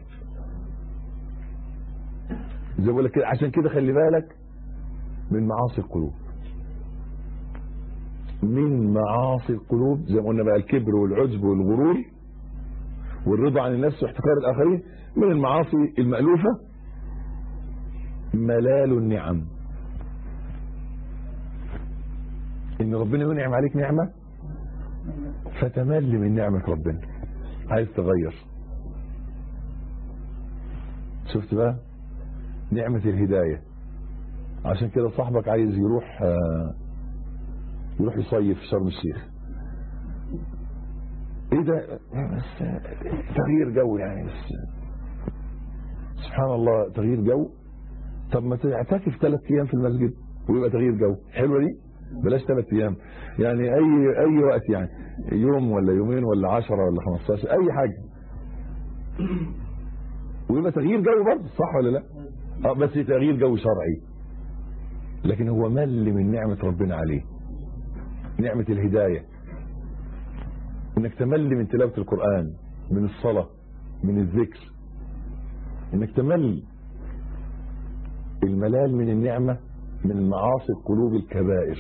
زي بقول لك كده عشان كده خلي بالك من معاصي القلوب من معاصي القلوب زي ما قلنا بقى الكبر والعجب والغرور والرضا عن النفس واحتقار الاخرين من المعاصي المألوفة ملال النعم ان ربنا ينعم عليك نعمة فتمل من نعمة ربنا عايز تغير شفت بقى نعمة الهداية عشان كده صاحبك عايز يروح يروح يصيف في شرم الشيخ ايه ده بس تغيير جو يعني بس سبحان الله تغيير جو طب ما تعتكف ثلاث ايام في المسجد ويبقى تغيير جو حلوه دي بلاش ثلاث ايام يعني اي اي وقت يعني يوم ولا يومين ولا 10 ولا 15 اي حاجه ويبقى تغيير جو برضه صح ولا لا اه بس تغيير جو شرعي لكن هو مل من نعمة ربنا عليه نعمة الهداية انك تمل من تلاوة القرآن من الصلاة من الذكر انك تمل الملال من النعمة من المعاصي القلوب الكبائر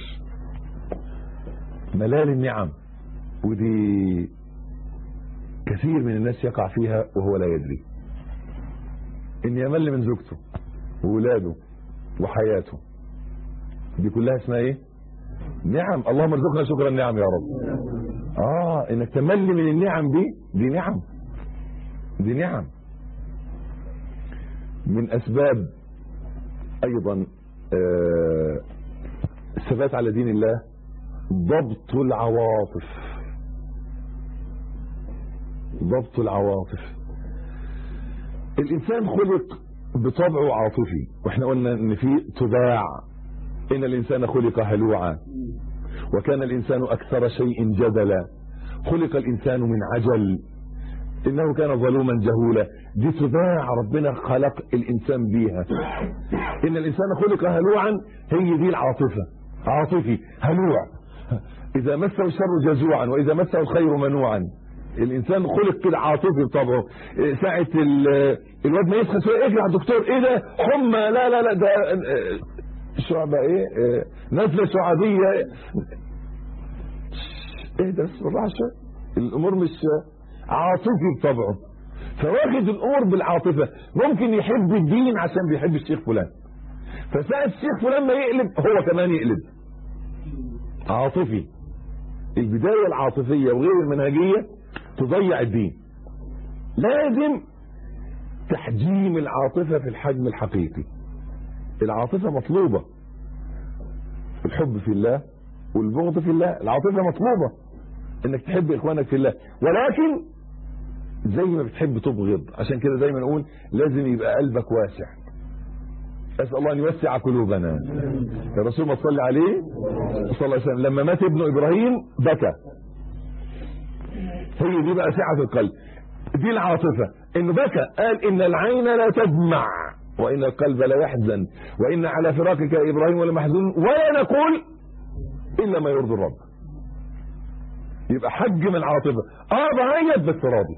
ملال النعم ودي كثير من الناس يقع فيها وهو لا يدري ان يمل من زوجته وولاده وحياته دي كلها اسمها ايه نعم اللهم ارزقنا شكر النعم يا رب اه انك تمل من النعم دي دي نعم دي نعم من اسباب ايضا آه، الثبات على دين الله ضبط العواطف ضبط العواطف الانسان خلق بطبعه عاطفي واحنا قلنا ان في طباع ان الانسان خلق هلوعا وكان الانسان اكثر شيء جدلا خلق الانسان من عجل انه كان ظلوما جهولا دي طباع ربنا خلق الانسان بيها ان الانسان خلق هلوعا هي دي العاطفه عاطفي هلوع اذا مسه الشر جزوعا واذا مسه الخير منوعا الانسان خلق كده عاطفي بطبعه إيه، ساعه ال- الواد ما يسخن شويه اجري على الدكتور ايه ده حمى لا لا لا ده آه، شعبه ايه آه، نزله شعبيه ايه ده بس بالراحه شويه الامور مش عاطفي بطبعه فواخد الامور بالعاطفه ممكن يحب الدين عشان بيحب الشيخ فلان فساعة الشيخ فلان ما يقلب هو كمان يقلب عاطفي البداية العاطفية وغير المنهجية تضيع الدين لازم تحجيم العاطفة في الحجم الحقيقي العاطفة مطلوبة الحب في الله والبغض في الله العاطفة مطلوبة انك تحب اخوانك في الله ولكن زي ما بتحب تبغض عشان كده دايما نقول لازم يبقى قلبك واسع اسال الله ان يوسع قلوبنا الرسول ما صلى عليه صلى الله عليه وسلم لما مات ابن ابراهيم بكى هي دي بقى سعه القلب دي العاطفه انه بكى قال ان العين لا تدمع وان القلب لا يحزن وان على فراقك يا ابراهيم لمحزون ولا نقول الا ما يرضي الرب يبقى حجم العاطفه اه بعيط بس راضي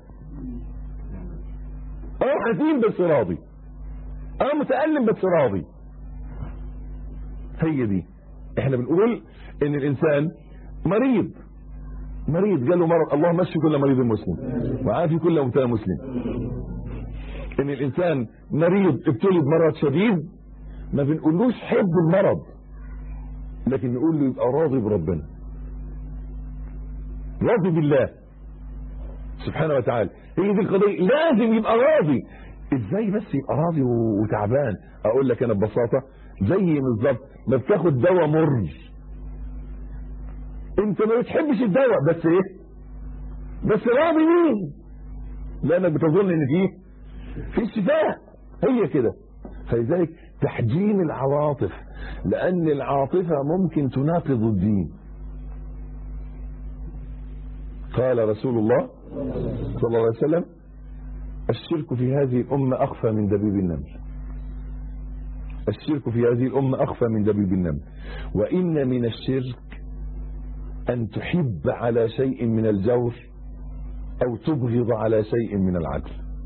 اه حزين بس راضي اه متألم بس راضي هي دي احنا بنقول ان الانسان مريض مريض جاله مرض اللهم اشفي كل مريض مسلم وعافي كل مبتلى مسلم ان الانسان مريض ابتلي بمرض شديد ما بنقولوش حب المرض لكن نقول له يبقى راضي بربنا راضي بالله سبحانه وتعالى هي دي القضيه لازم يبقى راضي ازاي بس يبقى راضي و- وتعبان اقول لك انا ببساطه زي بالظبط ما بتاخد دواء مر انت ما بتحبش الدواء بس ايه بس راضي مين لانك بتظن ان فيه في شفاء هي كده فلذلك تحجيم العواطف لان العاطفه ممكن تناقض الدين قال رسول الله صلى الله عليه وسلم الشرك في هذه الأمة أخفى من دبيب النمل الشرك في هذه الأمة أخفى من دبيب النمل وإن من الشرك أن تحب على شيء من الجور أو تبغض على شيء من العدل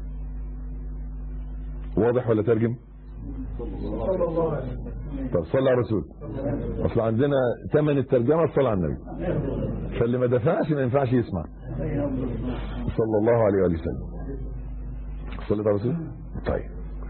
واضح ولا ترجم طب صلى على الرسول اصل عندنا ثمن الترجمه الصلاه على النبي فاللي ما دفعش ما ينفعش يسمع صلى الله عليه وآله وسلم صلى على الرسول طيب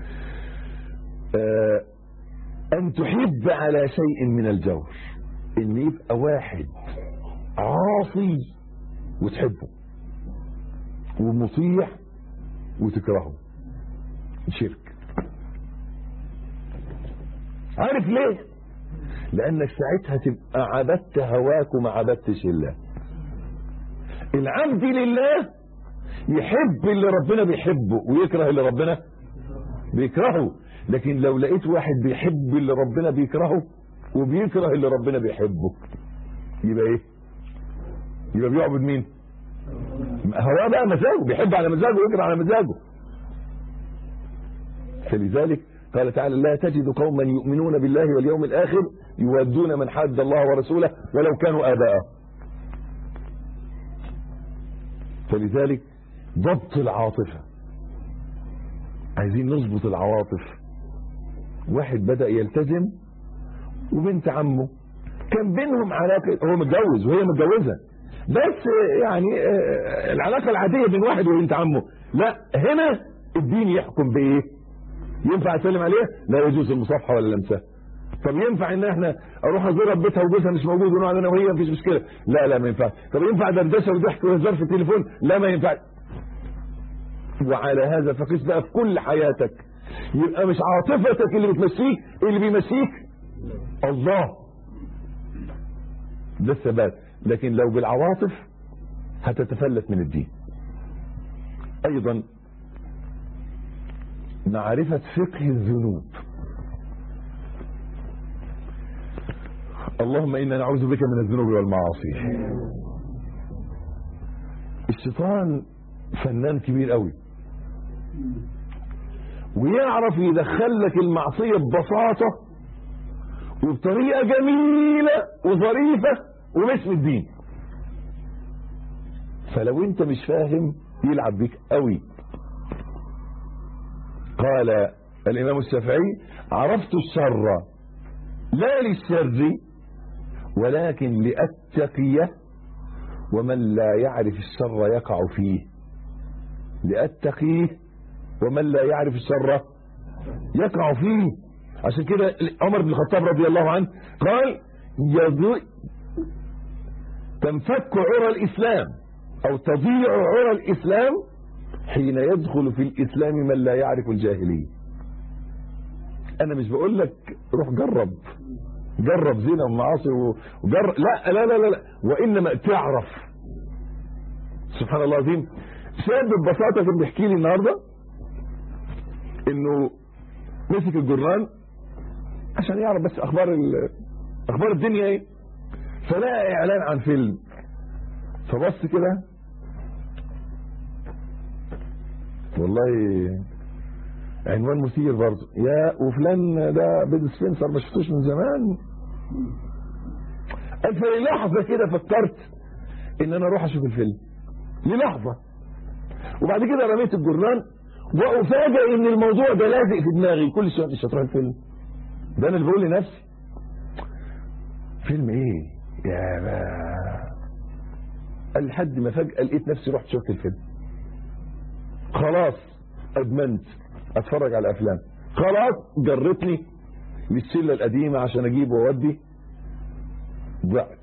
آه أن تحب على شيء من الجور إن يبقى واحد عاصي وتحبه ومطيع وتكرهه شرك عارف ليه لأنك ساعتها تبقى عبدت هواك وما عبدتش الله العبد لله يحب اللي ربنا بيحبه ويكره اللي ربنا بيكرهه لكن لو لقيت واحد بيحب اللي ربنا بيكرهه وبيكره اللي ربنا بيحبه يبقى ايه يبقى بيعبد مين هو بقى مزاجه بيحب على مزاجه ويكره على مزاجه فلذلك قال تعالى لا تجد قوما يؤمنون بالله واليوم الآخر يودون من حد الله ورسوله ولو كانوا آباءه فلذلك ضبط العاطفة عايزين نظبط العواطف واحد بدأ يلتزم وبنت عمه كان بينهم علاقة هو متجوز وهي متجوزة بس يعني آه، العلاقة العادية بين واحد وبنت عمه لا هنا الدين يحكم بإيه ينفع اسلم عليها لا يجوز المصافحة ولا لمسها طب ينفع ان احنا اروح ازورها في بيتها وجوزها مش موجود ونقعد انا وهي مفيش مشكله لا لا ما ينفعش طب ينفع دردشه وضحك وهزار في التليفون لا ما ينفعش وعلى هذا فقس بقى في كل حياتك يبقى مش عاطفتك اللي بتمشيك اللي بيمشيك الله ده الثبات لكن لو بالعواطف هتتفلت من الدين ايضا معرفة فقه الذنوب اللهم انا نعوذ بك من الذنوب والمعاصي الشيطان فنان كبير قوي ويعرف يدخل لك المعصية ببساطة وبطريقة جميلة وظريفة وباسم الدين فلو انت مش فاهم يلعب بيك قوي قال الامام الشافعي عرفت الشر لا للشر ولكن لأتقيه ومن لا يعرف الشر يقع فيه لأتقيه ومن لا يعرف الشر يقع فيه عشان كده عمر بن الخطاب رضي الله عنه قال يضي تنفك عرى الإسلام أو تضيع عرى الإسلام حين يدخل في الإسلام من لا يعرف الجاهلية أنا مش بقول لك روح جرب جرب زنا ومعاصي وجرب لا لا لا لا وإنما تعرف سبحان الله العظيم شاب ببساطة كان بيحكي لي النهارده انه مسك الجران عشان يعرف بس اخبار ال- اخبار الدنيا ايه فلقى اعلان عن فيلم فبص كده والله عنوان مثير برضه يا وفلان ده بيد سبنسر ما شفتوش من زمان قال في لحظه كده فكرت ان انا اروح اشوف الفيلم للحظه وبعد كده رميت الجرنان وافاجئ ان الموضوع ده لازق في دماغي كل شويه مش هتروح الفيلم ده انا اللي بقول لنفسي فيلم ايه يا ما قال لحد ما فجاه لقيت نفسي رحت شفت الفيلم خلاص ادمنت اتفرج على افلام خلاص جرتني للشله القديمه عشان اجيب واودي ضعت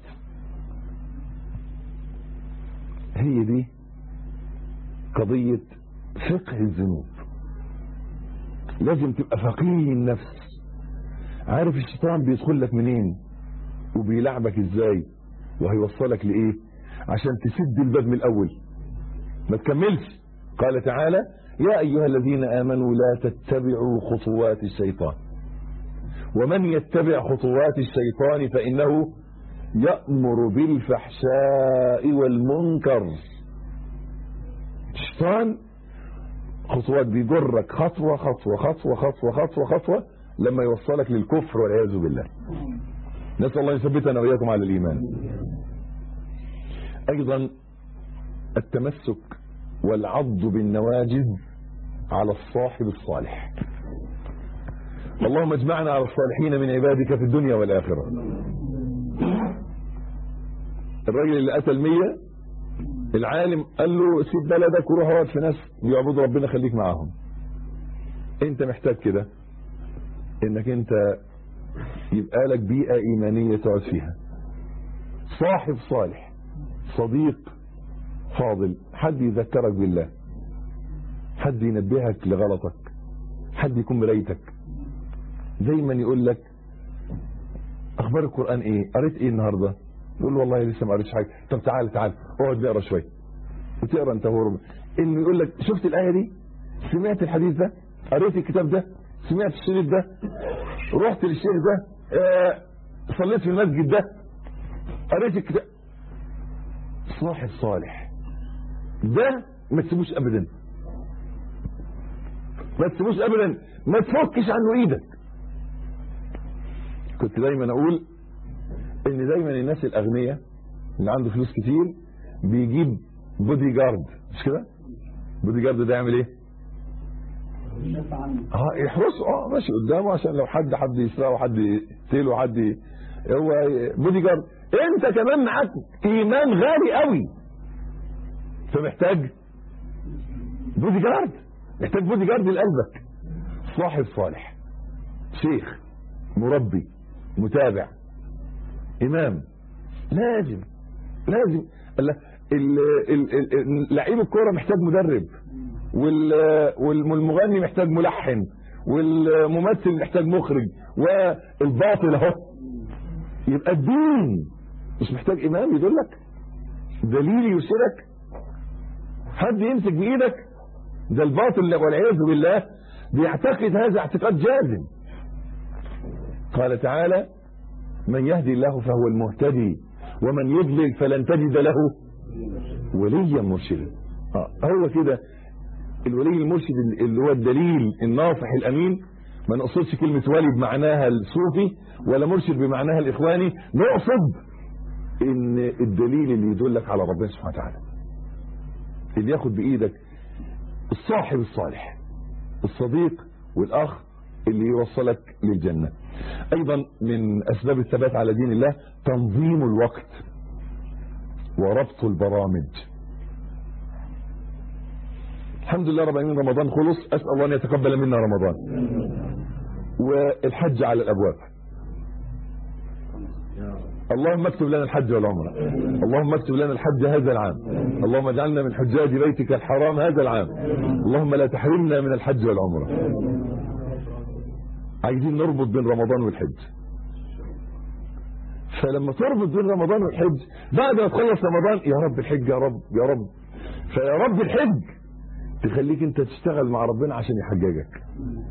هي دي قضية فقه الذنوب لازم تبقى فقيه النفس عارف الشيطان بيدخل لك منين وبيلعبك ازاي وهيوصلك لايه عشان تسد الباب من الاول ما تكملش قال تعالى يا ايها الذين امنوا لا تتبعوا خطوات الشيطان ومن يتبع خطوات الشيطان فانه يأمر بالفحشاء والمنكر الشيطان خطوات بيجرك خطوة خطوة خطوة خطوة خطوة خطوة لما يوصلك للكفر والعياذ بالله نسأل الله يثبتنا وإياكم على الإيمان أيضا التمسك والعض بالنواجذ على الصاحب الصالح اللهم اجمعنا على الصالحين من عبادك في الدنيا والآخرة الراجل اللي قتل مية العالم قال له سيب بلدك وروح اقعد في ناس بيعبدوا ربنا خليك معاهم انت محتاج كده انك انت يبقى لك بيئة ايمانية تقعد فيها صاحب صالح صديق فاضل حد يذكرك بالله حد ينبهك لغلطك حد يكون مرايتك دايما يقول لك اخبار القرآن ايه قريت ايه النهارده يقول له والله لسه ما قريتش حاجه طب تعال تعال اقعد نقرا شويه وتقرا انت هو انه يقول لك شفت الايه دي سمعت الحديث ده قريت الكتاب ده سمعت الشريط ده رحت للشيخ ده آه صليت في المسجد ده قريت الكتاب صاحب صالح ده ما تسيبوش ابدا ما تسيبوش ابدا ما تفكش عنه ايدك كنت دايما اقول ان دايما الناس الاغنياء اللي عنده فلوس كتير بيجيب بودي جارد مش كده بودي جارد ده يعمل ايه اه يحرسه اه ماشي قدامه عشان لو حد حد يسرقه حد يقتله حد ي- هو بودي جارد انت كمان معاك ايمان غالي قوي فمحتاج بودي جارد محتاج بودي جارد لقلبك صاحب صالح شيخ مربي متابع امام لازم لازم ال- ال- ال- ال- لعيب الكوره محتاج مدرب وال- والمغني محتاج ملحن والممثل محتاج مخرج والباطل اهو يبقى الدين مش محتاج امام يدلك دليل يرشدك حد يمسك بايدك ده الباطل والعياذ بالله بيعتقد هذا اعتقاد جازم قال تعالى من يهدي الله فهو المهتدي ومن يضلل فلن تجد له وليا مرشدا آه، هو كده الولي المرشد اللي هو الدليل الناصح الامين ما نقصدش كلمة ولي بمعناها الصوفي ولا مرشد بمعناها الاخواني نقصد ان الدليل اللي يدلك على ربنا سبحانه وتعالى اللي ياخد بايدك الصاحب الصالح الصديق والاخ اللي يوصلك للجنة ايضا من اسباب الثبات على دين الله تنظيم الوقت وربط البرامج الحمد لله رب العالمين رمضان خلص اسال الله ان يتقبل منا رمضان والحج على الابواب اللهم اكتب لنا الحج والعمره اللهم اكتب لنا الحج هذا العام اللهم اجعلنا من حجاج بيتك الحرام هذا العام اللهم لا تحرمنا من الحج والعمره عايزين نربط بين رمضان والحج فلما تربط بين رمضان والحج بعد ما تخلص رمضان يا رب الحج يا رب يا رب فيا رب الحج تخليك انت تشتغل مع ربنا عشان يحججك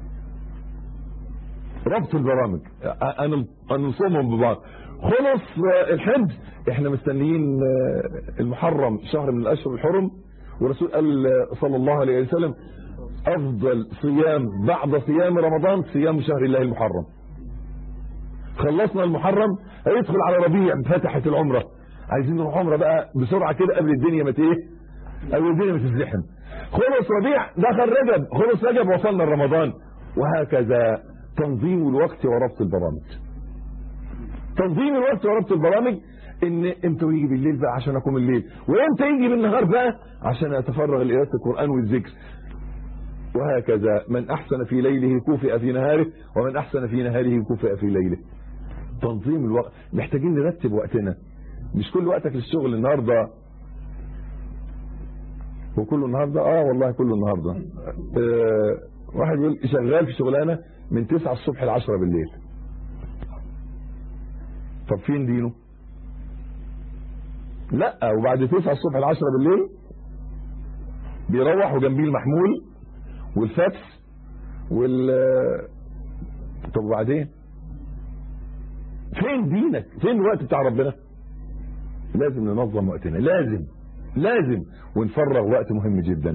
ربط البرامج انا انا نصومهم ببعض خلص الحج احنا مستنيين المحرم شهر من الاشهر الحرم والرسول قال صلى الله عليه وسلم افضل صيام بعد صيام رمضان صيام شهر الله المحرم خلصنا المحرم هيدخل على ربيع فتحت العمره عايزين نروح عمره بقى بسرعه كده قبل الدنيا ما ايه قبل الدنيا ما تزدحم خلص ربيع دخل رجب خلص رجب وصلنا لرمضان وهكذا تنظيم الوقت وربط البرامج تنظيم الوقت وربط البرامج ان امتى يجي بالليل بقى عشان اقوم الليل وامتى يجي بالنهار بقى عشان اتفرغ لقراءه القران والذكر وهكذا من احسن في ليله كوفئ في نهاره ومن احسن في نهاره كوفئ في ليله تنظيم الوقت محتاجين نرتب وقتنا مش كل وقتك للشغل النهارده وكله النهارده اه والله كله النهارده آه واحد يقول شغال في شغلانه من 9 الصبح ل 10 بالليل طب فين دينه لا وبعد 9 الصبح ل 10 بالليل بيروح وجنبيه المحمول والفاكس وال طب وبعدين فين دينك فين الوقت بتاع ربنا لازم ننظم وقتنا لازم لازم ونفرغ وقت مهم جدا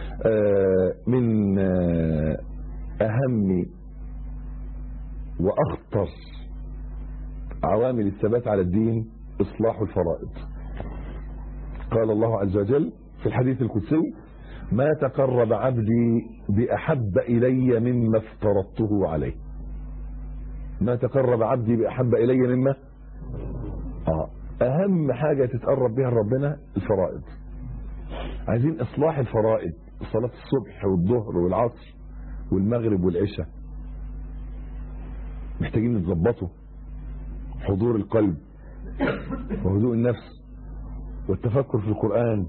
من اهم واخطر عوامل الثبات على الدين اصلاح الفرائض قال الله عز وجل في الحديث القدسي ما تقرب عبدي باحب الي مما افترضته عليه ما تقرب عبدي باحب الي مما اه اهم حاجة تتقرب بها لربنا الفرائض عايزين اصلاح الفرائض صلاة الصبح والظهر والعصر والمغرب والعشاء محتاجين نتظبطه حضور القلب وهدوء النفس والتفكر في القرآن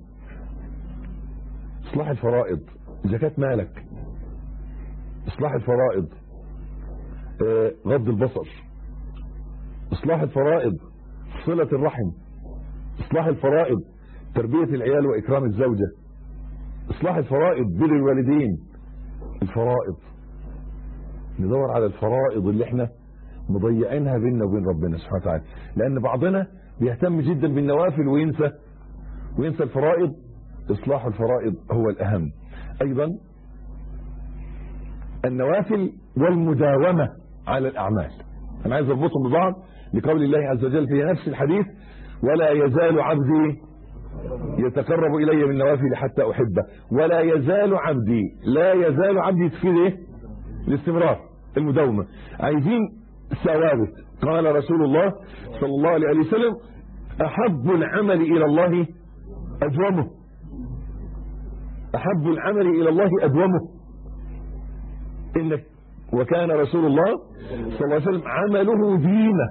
اصلاح الفرائض زكاة مالك اصلاح الفرائض آه، غض البصر اصلاح الفرائض صلة الرحم اصلاح الفرائض تربية العيال واكرام الزوجة اصلاح الفرائض بر الوالدين الفرائض ندور على الفرائض اللي احنا مضيعينها بيننا وبين ربنا سبحانه وتعالى لان بعضنا بيهتم جدا بالنوافل وينسى وينسى الفرائض اصلاح الفرائض هو الاهم ايضا النوافل والمداومة على الاعمال انا عايز اربطهم ببعض لقول الله عز وجل في نفس الحديث ولا يزال عبدي يتقرب الي من نوافل حتى احبه ولا يزال عبدي لا يزال عبدي تفيد ايه الاستمرار المداومه عايزين ثوابت قال رسول الله صلى الله عليه وسلم احب العمل الى الله ادومه احب العمل الى الله ادومه انك وكان رسول الله صلى الله عليه وسلم عمله دينه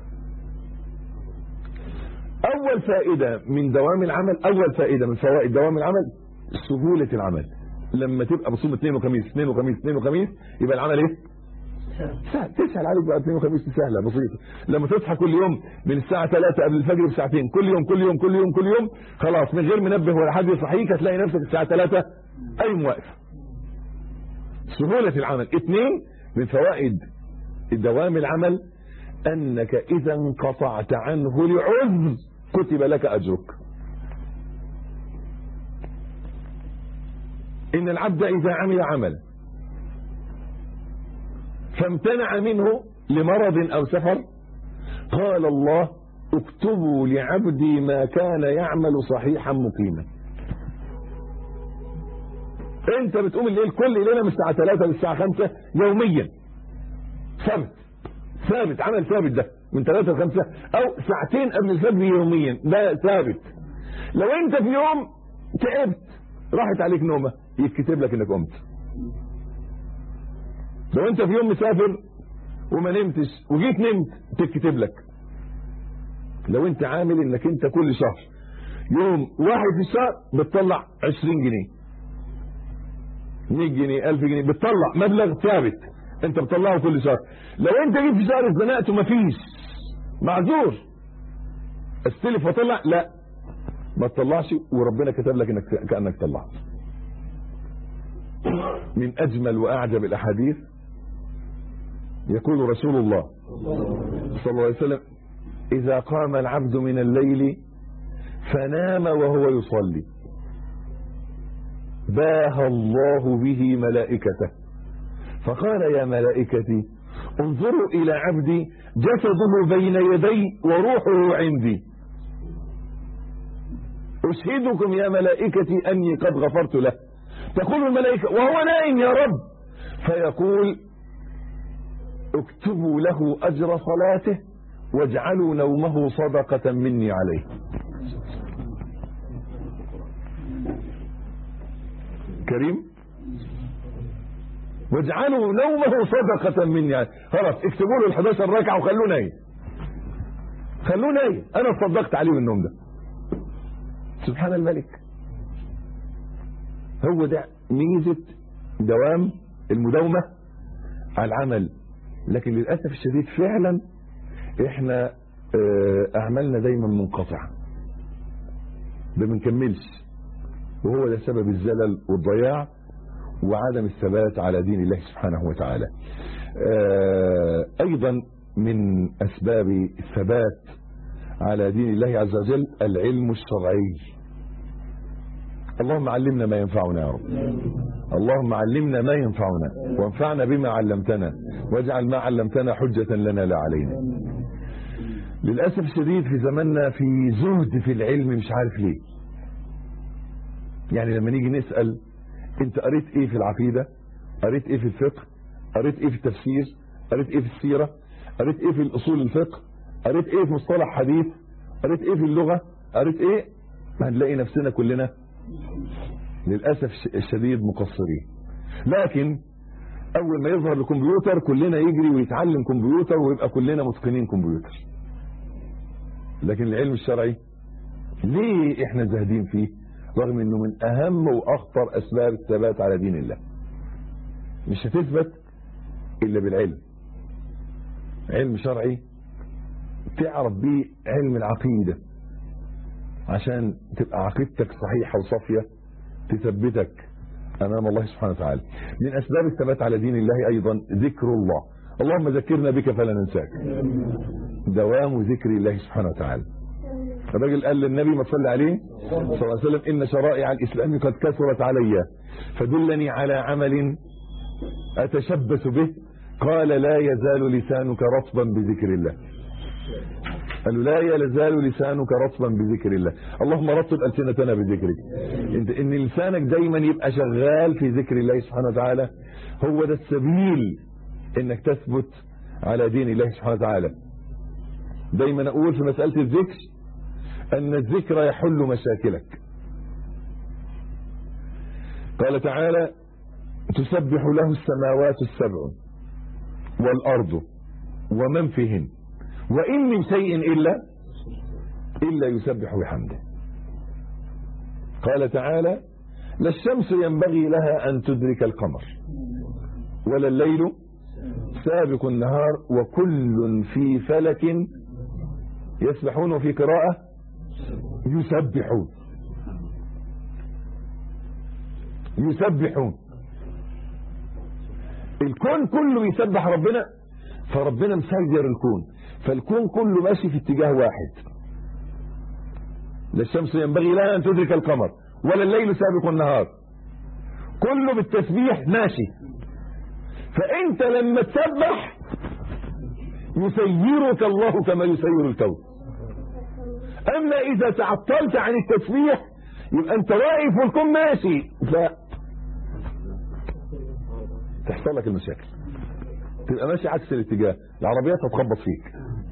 اول فائدة من دوام العمل اول فائدة من فوائد دوام العمل سهولة العمل لما تبقى بصوم اثنين وخميس اثنين وخميس اثنين وخميس يبقى العمل ايه سهل تسهل عليك بقى اثنين وخميس سهله بسيطه لما تصحى كل يوم من الساعه 3 قبل الفجر بساعتين كل يوم كل يوم كل يوم كل يوم خلاص من غير منبه ولا حد يصحيك هتلاقي نفسك الساعه 3 قايم واقف سهوله العمل اثنين من فوائد دوام العمل انك اذا انقطعت عنه لعذر كتب لك اجرك ان العبد اذا عمل عملا فامتنع منه لمرض او سفر قال الله اكتبوا لعبدي ما كان يعمل صحيحا مقيما انت بتقوم الليل كل ليله من الساعه 3 للساعه 5 يوميا ثابت ثابت عمل ثابت ده من 3 ل 5 او ساعتين قبل الفجر يوميا ده ثابت لو انت في يوم تعبت راحت عليك نومه يتكتب لك انك قمت لو انت في يوم مسافر وما نمتش وجيت نمت تتكتب لك لو انت عامل انك انت كل شهر يوم واحد في الشهر بتطلع 20 جنيه 100 جنيه 1000 جنيه بتطلع مبلغ ثابت انت بتطلعه كل شهر لو انت جيت في شهر اتزنقت ومفيش معذور استلف وطلع لا ما تطلعش وربنا كتب لك انك كانك طلعت من اجمل واعجب الاحاديث يقول رسول الله صلى الله عليه وسلم اذا قام العبد من الليل فنام وهو يصلي باهى الله به ملائكته فقال يا ملائكتي انظروا الى عبدي جسده بين يدي وروحه عندي اشهدكم يا ملائكتي اني قد غفرت له تقول الملائكة وهو نائم يا رب فيقول اكتبوا له اجر صلاته واجعلوا نومه صدقة مني عليه كريم واجعلوا نومه صدقة مني عليه خلاص اكتبوا له ال 11 ركعة وخلوه نايم خلوه نايم انا صدقت عليه بالنوم ده سبحان الملك هو ده ميزة دوام المداومة على العمل لكن للأسف الشديد فعلا احنا اعمالنا دايما منقطعة ما بنكملش وهو ده سبب الزلل والضياع وعدم الثبات على دين الله سبحانه وتعالى ايضا من اسباب الثبات على دين الله عز وجل العلم الشرعي اللهم علمنا ما ينفعنا يا رب اللهم علمنا ما ينفعنا وانفعنا بما علمتنا واجعل ما علمتنا حجة لنا لا علينا للأسف الشديد في زماننا في زهد في العلم مش عارف ليه يعني لما نيجي نسأل انت قريت ايه في العقيدة قريت ايه في الفقه قريت ايه في التفسير قريت ايه في السيرة قريت ايه في الاصول الفقه قريت ايه في مصطلح حديث قريت ايه في اللغة قريت ايه هنلاقي نفسنا كلنا للأسف الشديد مقصرين لكن أول ما يظهر الكمبيوتر كلنا يجري ويتعلم كمبيوتر ويبقى كلنا متقنين كمبيوتر لكن العلم الشرعي ليه احنا زاهدين فيه رغم انه من اهم واخطر اسباب الثبات على دين الله مش هتثبت الا بالعلم علم شرعي تعرف بيه علم العقيده عشان تبقى عقيدتك صحيحة وصافية تثبتك أمام الله سبحانه وتعالى من أسباب الثبات على دين الله أيضا ذكر الله اللهم ذكرنا بك فلا ننساك دوام ذكر الله سبحانه وتعالى الراجل قال للنبي ما صلى عليه صلى الله عليه وسلم إن شرائع الإسلام قد كثرت علي فدلني على عمل أتشبث به قال لا يزال لسانك رطبا بذكر الله قالوا لا يزال لسانك رطبا بذكر الله اللهم رطب ألسنتنا بذكرك انت ان لسانك دايما يبقى شغال في ذكر الله سبحانه وتعالى هو ده السبيل انك تثبت على دين الله سبحانه وتعالى دايما اقول في مسألة الذكر ان الذكر يحل مشاكلك قال تعالى تسبح له السماوات السبع والارض ومن فيهن وإن من شيء إلا إلا يسبح بحمده قال تعالى لا الشمس ينبغي لها أن تدرك القمر ولا الليل سابق النهار وكل في فلك يسبحون وفي قراءة يسبحون يسبحون الكون كله بيسبح ربنا فربنا مسير الكون فالكون كله ماشي في اتجاه واحد لا الشمس ينبغي لها ان تدرك القمر ولا الليل سابق النهار كله بالتسبيح ماشي فانت لما تسبح يسيرك الله كما يسير الكون اما اذا تعطلت عن التسبيح يبقى انت واقف والكون ماشي ف تحصل لك المشاكل تبقى ماشي عكس الاتجاه العربيات هتخبط فيك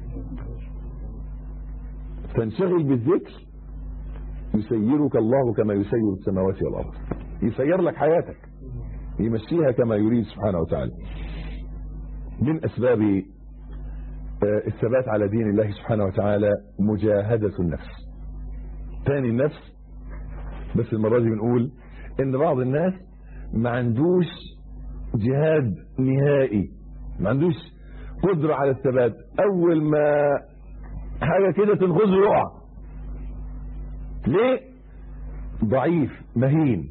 تنشغل بالذكر يسيرك الله كما يسير السماوات والارض يسير لك حياتك يمشيها كما يريد سبحانه وتعالى من اسباب الثبات على دين الله سبحانه وتعالى مجاهدة النفس تاني النفس بس المرة دي بنقول ان بعض الناس ما عندوش جهاد نهائي ما عندوش قدرة على الثبات اول ما حاجة كده تنغزه يقع ليه ضعيف مهين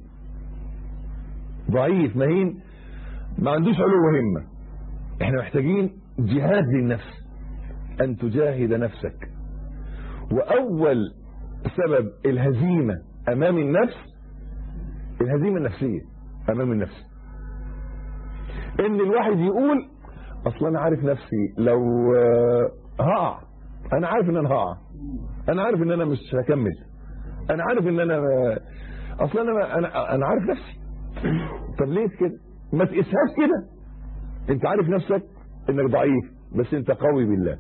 ضعيف مهين ما عندوش علو همة احنا محتاجين جهاد للنفس ان تجاهد نفسك واول سبب الهزيمة امام النفس الهزيمة النفسية امام النفس ان الواحد يقول اصلا انا عارف نفسي لو هقع انا عارف ان انا هقع انا عارف ان انا مش هكمل انا عارف ان انا اصلا انا انا انا عارف نفسي طب ليه كده ما تقيسهاش كده انت عارف نفسك انك ضعيف بس انت قوي بالله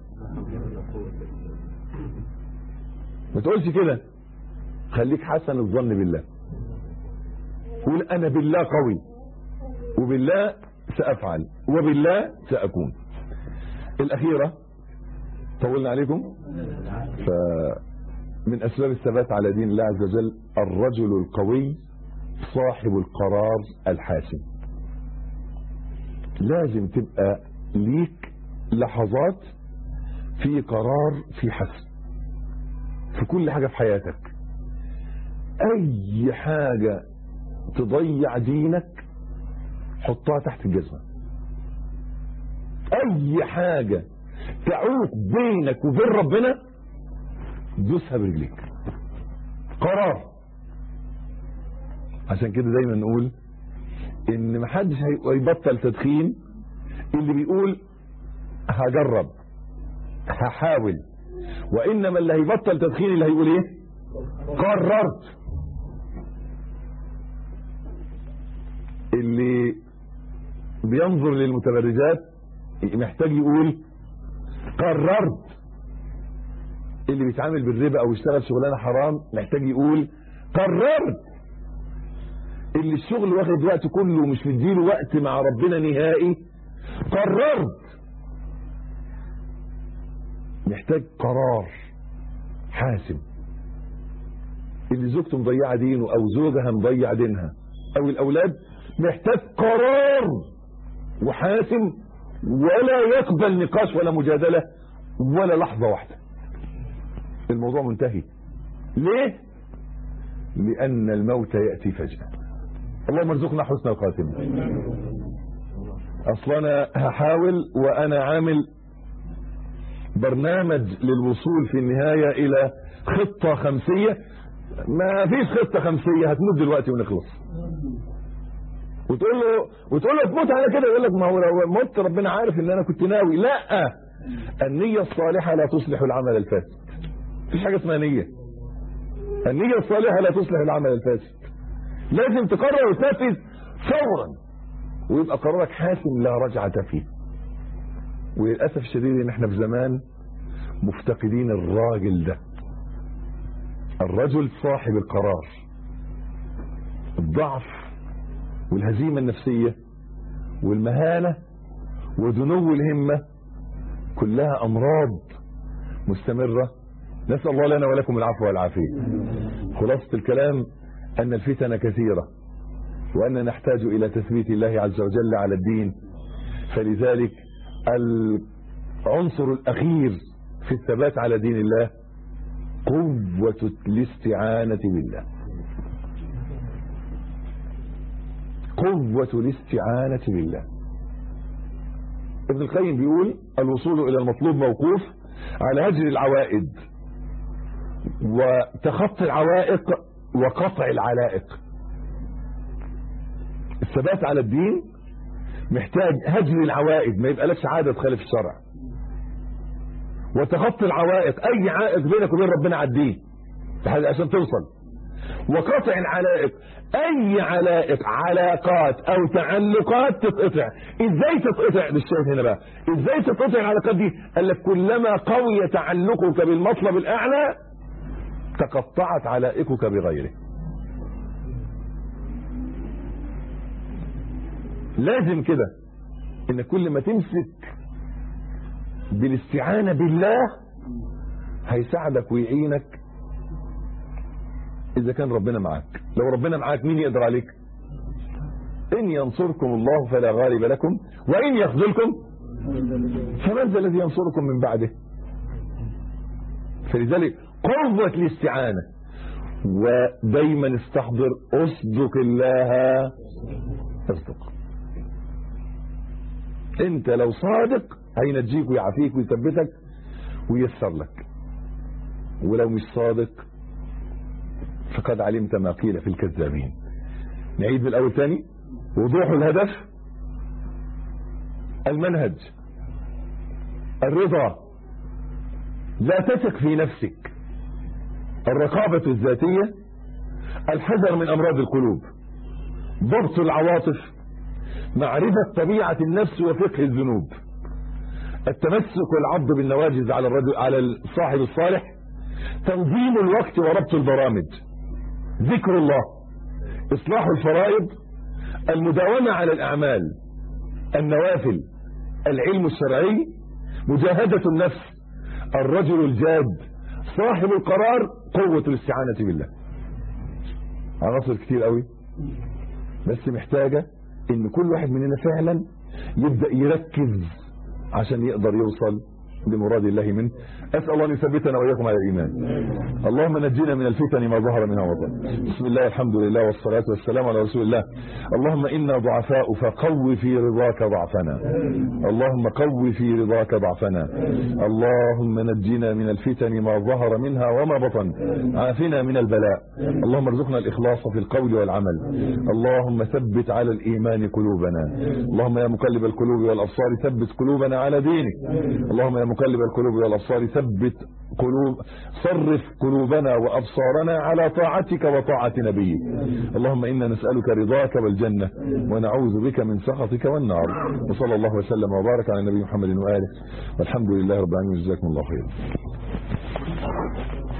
ما تقولش كده خليك حسن الظن بالله قول انا بالله قوي وبالله سافعل وبالله ساكون الاخيره طولنا عليكم فمن اسباب الثبات على دين الله عز وجل الرجل القوي صاحب القرار الحاسم لازم تبقى ليك لحظات في قرار في حسم في كل حاجة في حياتك اي حاجة تضيع دينك حطها تحت الجزمة اي حاجة تعوق بينك وبين ربنا دوسها برجليك قرار عشان كده دايما نقول ان محدش هيبطل تدخين اللي بيقول هجرب هحاول وانما اللي هيبطل تدخين اللي هيقول ايه قررت اللي بينظر للمتبرجات محتاج يقول قررت اللي بيتعامل بالربا او يشتغل شغلانه حرام محتاج يقول قررت اللي الشغل واخد وقت كله ومش مديله وقت مع ربنا نهائي قررت محتاج قرار حاسم اللي زوجته مضيعه دينه او زوجها مضيع دينها او الاولاد محتاج قرار وحاسم ولا يقبل نقاش ولا مجادله ولا لحظه واحده الموضوع منتهي ليه لان الموت ياتي فجاه اللهم ارزقنا حسن الخاتمه اصل انا هحاول وانا عامل برنامج للوصول في النهايه الى خطه خمسيه ما فيش خطه خمسيه هتموت دلوقتي ونخلص وتقول له وتقول له تموت على كده يقول لك ما هو لو مت ربنا عارف ان انا كنت ناوي لا النيه الصالحه لا تصلح العمل الفاسد مفيش حاجه اسمها نيه النيه الصالحه لا تصلح العمل الفاسد لازم تقرر وتنفذ فورا ويبقى قرارك حاسم لا رجعه فيه وللاسف الشديد ان احنا في زمان مفتقدين الراجل ده الرجل صاحب القرار الضعف والهزيمه النفسيه والمهانه ودنو الهمه كلها امراض مستمره نسال الله لنا ولكم العفو والعافيه خلاصه الكلام ان الفتن كثيره وان نحتاج الى تثبيت الله عز وجل على الدين فلذلك العنصر الأخير في الثبات على دين الله قوة الاستعانة بالله قوة الاستعانة بالله ابن القيم بيقول الوصول إلى المطلوب موقوف على هجر العوائد وتخطي العوائق وقطع العلائق الثبات على الدين محتاج هجر العوائد ما يبقى لكش عادة تخالف الشرع وتخطي العوائق اي عائق بينك وبين ربنا عديه عشان توصل وقطع العلائق اي علائق علاقات او تعلقات تتقطع ازاي تتقطع للشاهد هنا بقى ازاي تتقطع العلاقات دي قال لك كلما قوي تعلقك بالمطلب الاعلى تقطعت علائقك بغيره لازم كده ان كل ما تمسك بالاستعانة بالله هيساعدك ويعينك اذا كان ربنا معاك لو ربنا معاك مين يقدر عليك ان ينصركم الله فلا غالب لكم وان يخذلكم فمن ذا الذي ينصركم من بعده فلذلك قوة الاستعانة ودايما استحضر اصدق الله اصدق انت لو صادق هينجيك ويعافيك ويثبتك وييسر لك ولو مش صادق فقد علمت ما قيل في الكذابين نعيد من الاول تاني وضوح الهدف المنهج الرضا لا تثق في نفسك الرقابة الذاتية الحذر من امراض القلوب ضبط العواطف معرفة طبيعة النفس وفقه الذنوب التمسك والعض بالنواجذ على الرجل على الصاحب الصالح تنظيم الوقت وربط البرامج ذكر الله اصلاح الفرائض المداومة على الاعمال النوافل العلم الشرعي مجاهدة النفس الرجل الجاد صاحب القرار قوة الاستعانة بالله عناصر كتير قوي بس محتاجة ان كل واحد مننا فعلا يبدأ يركز عشان يقدر يوصل لمراد الله منه أسأل الله أن يثبتنا وإياكم على الإيمان اللهم نجينا من الفتن ما ظهر منها وطن بسم الله الحمد لله والصلاة والسلام على رسول الله اللهم إنا ضعفاء فقو في رضاك ضعفنا اللهم قو في رضاك ضعفنا اللهم نجينا من الفتن ما ظهر منها وما بطن عافنا من البلاء اللهم ارزقنا الإخلاص في القول والعمل اللهم ثبت على الإيمان قلوبنا اللهم يا مقلب القلوب والأبصار ثبت قلوبنا على دينك اللهم يا مقلب القلوب والأبصار ثبت قلوب صرف قلوبنا وأبصارنا على طاعتك وطاعة نبيك اللهم إنا نسألك رضاك والجنة ونعوذ بك من سخطك والنار وصلى الله وسلم وبارك على النبي محمد وآله والحمد لله رب العالمين جزاكم الله خيرا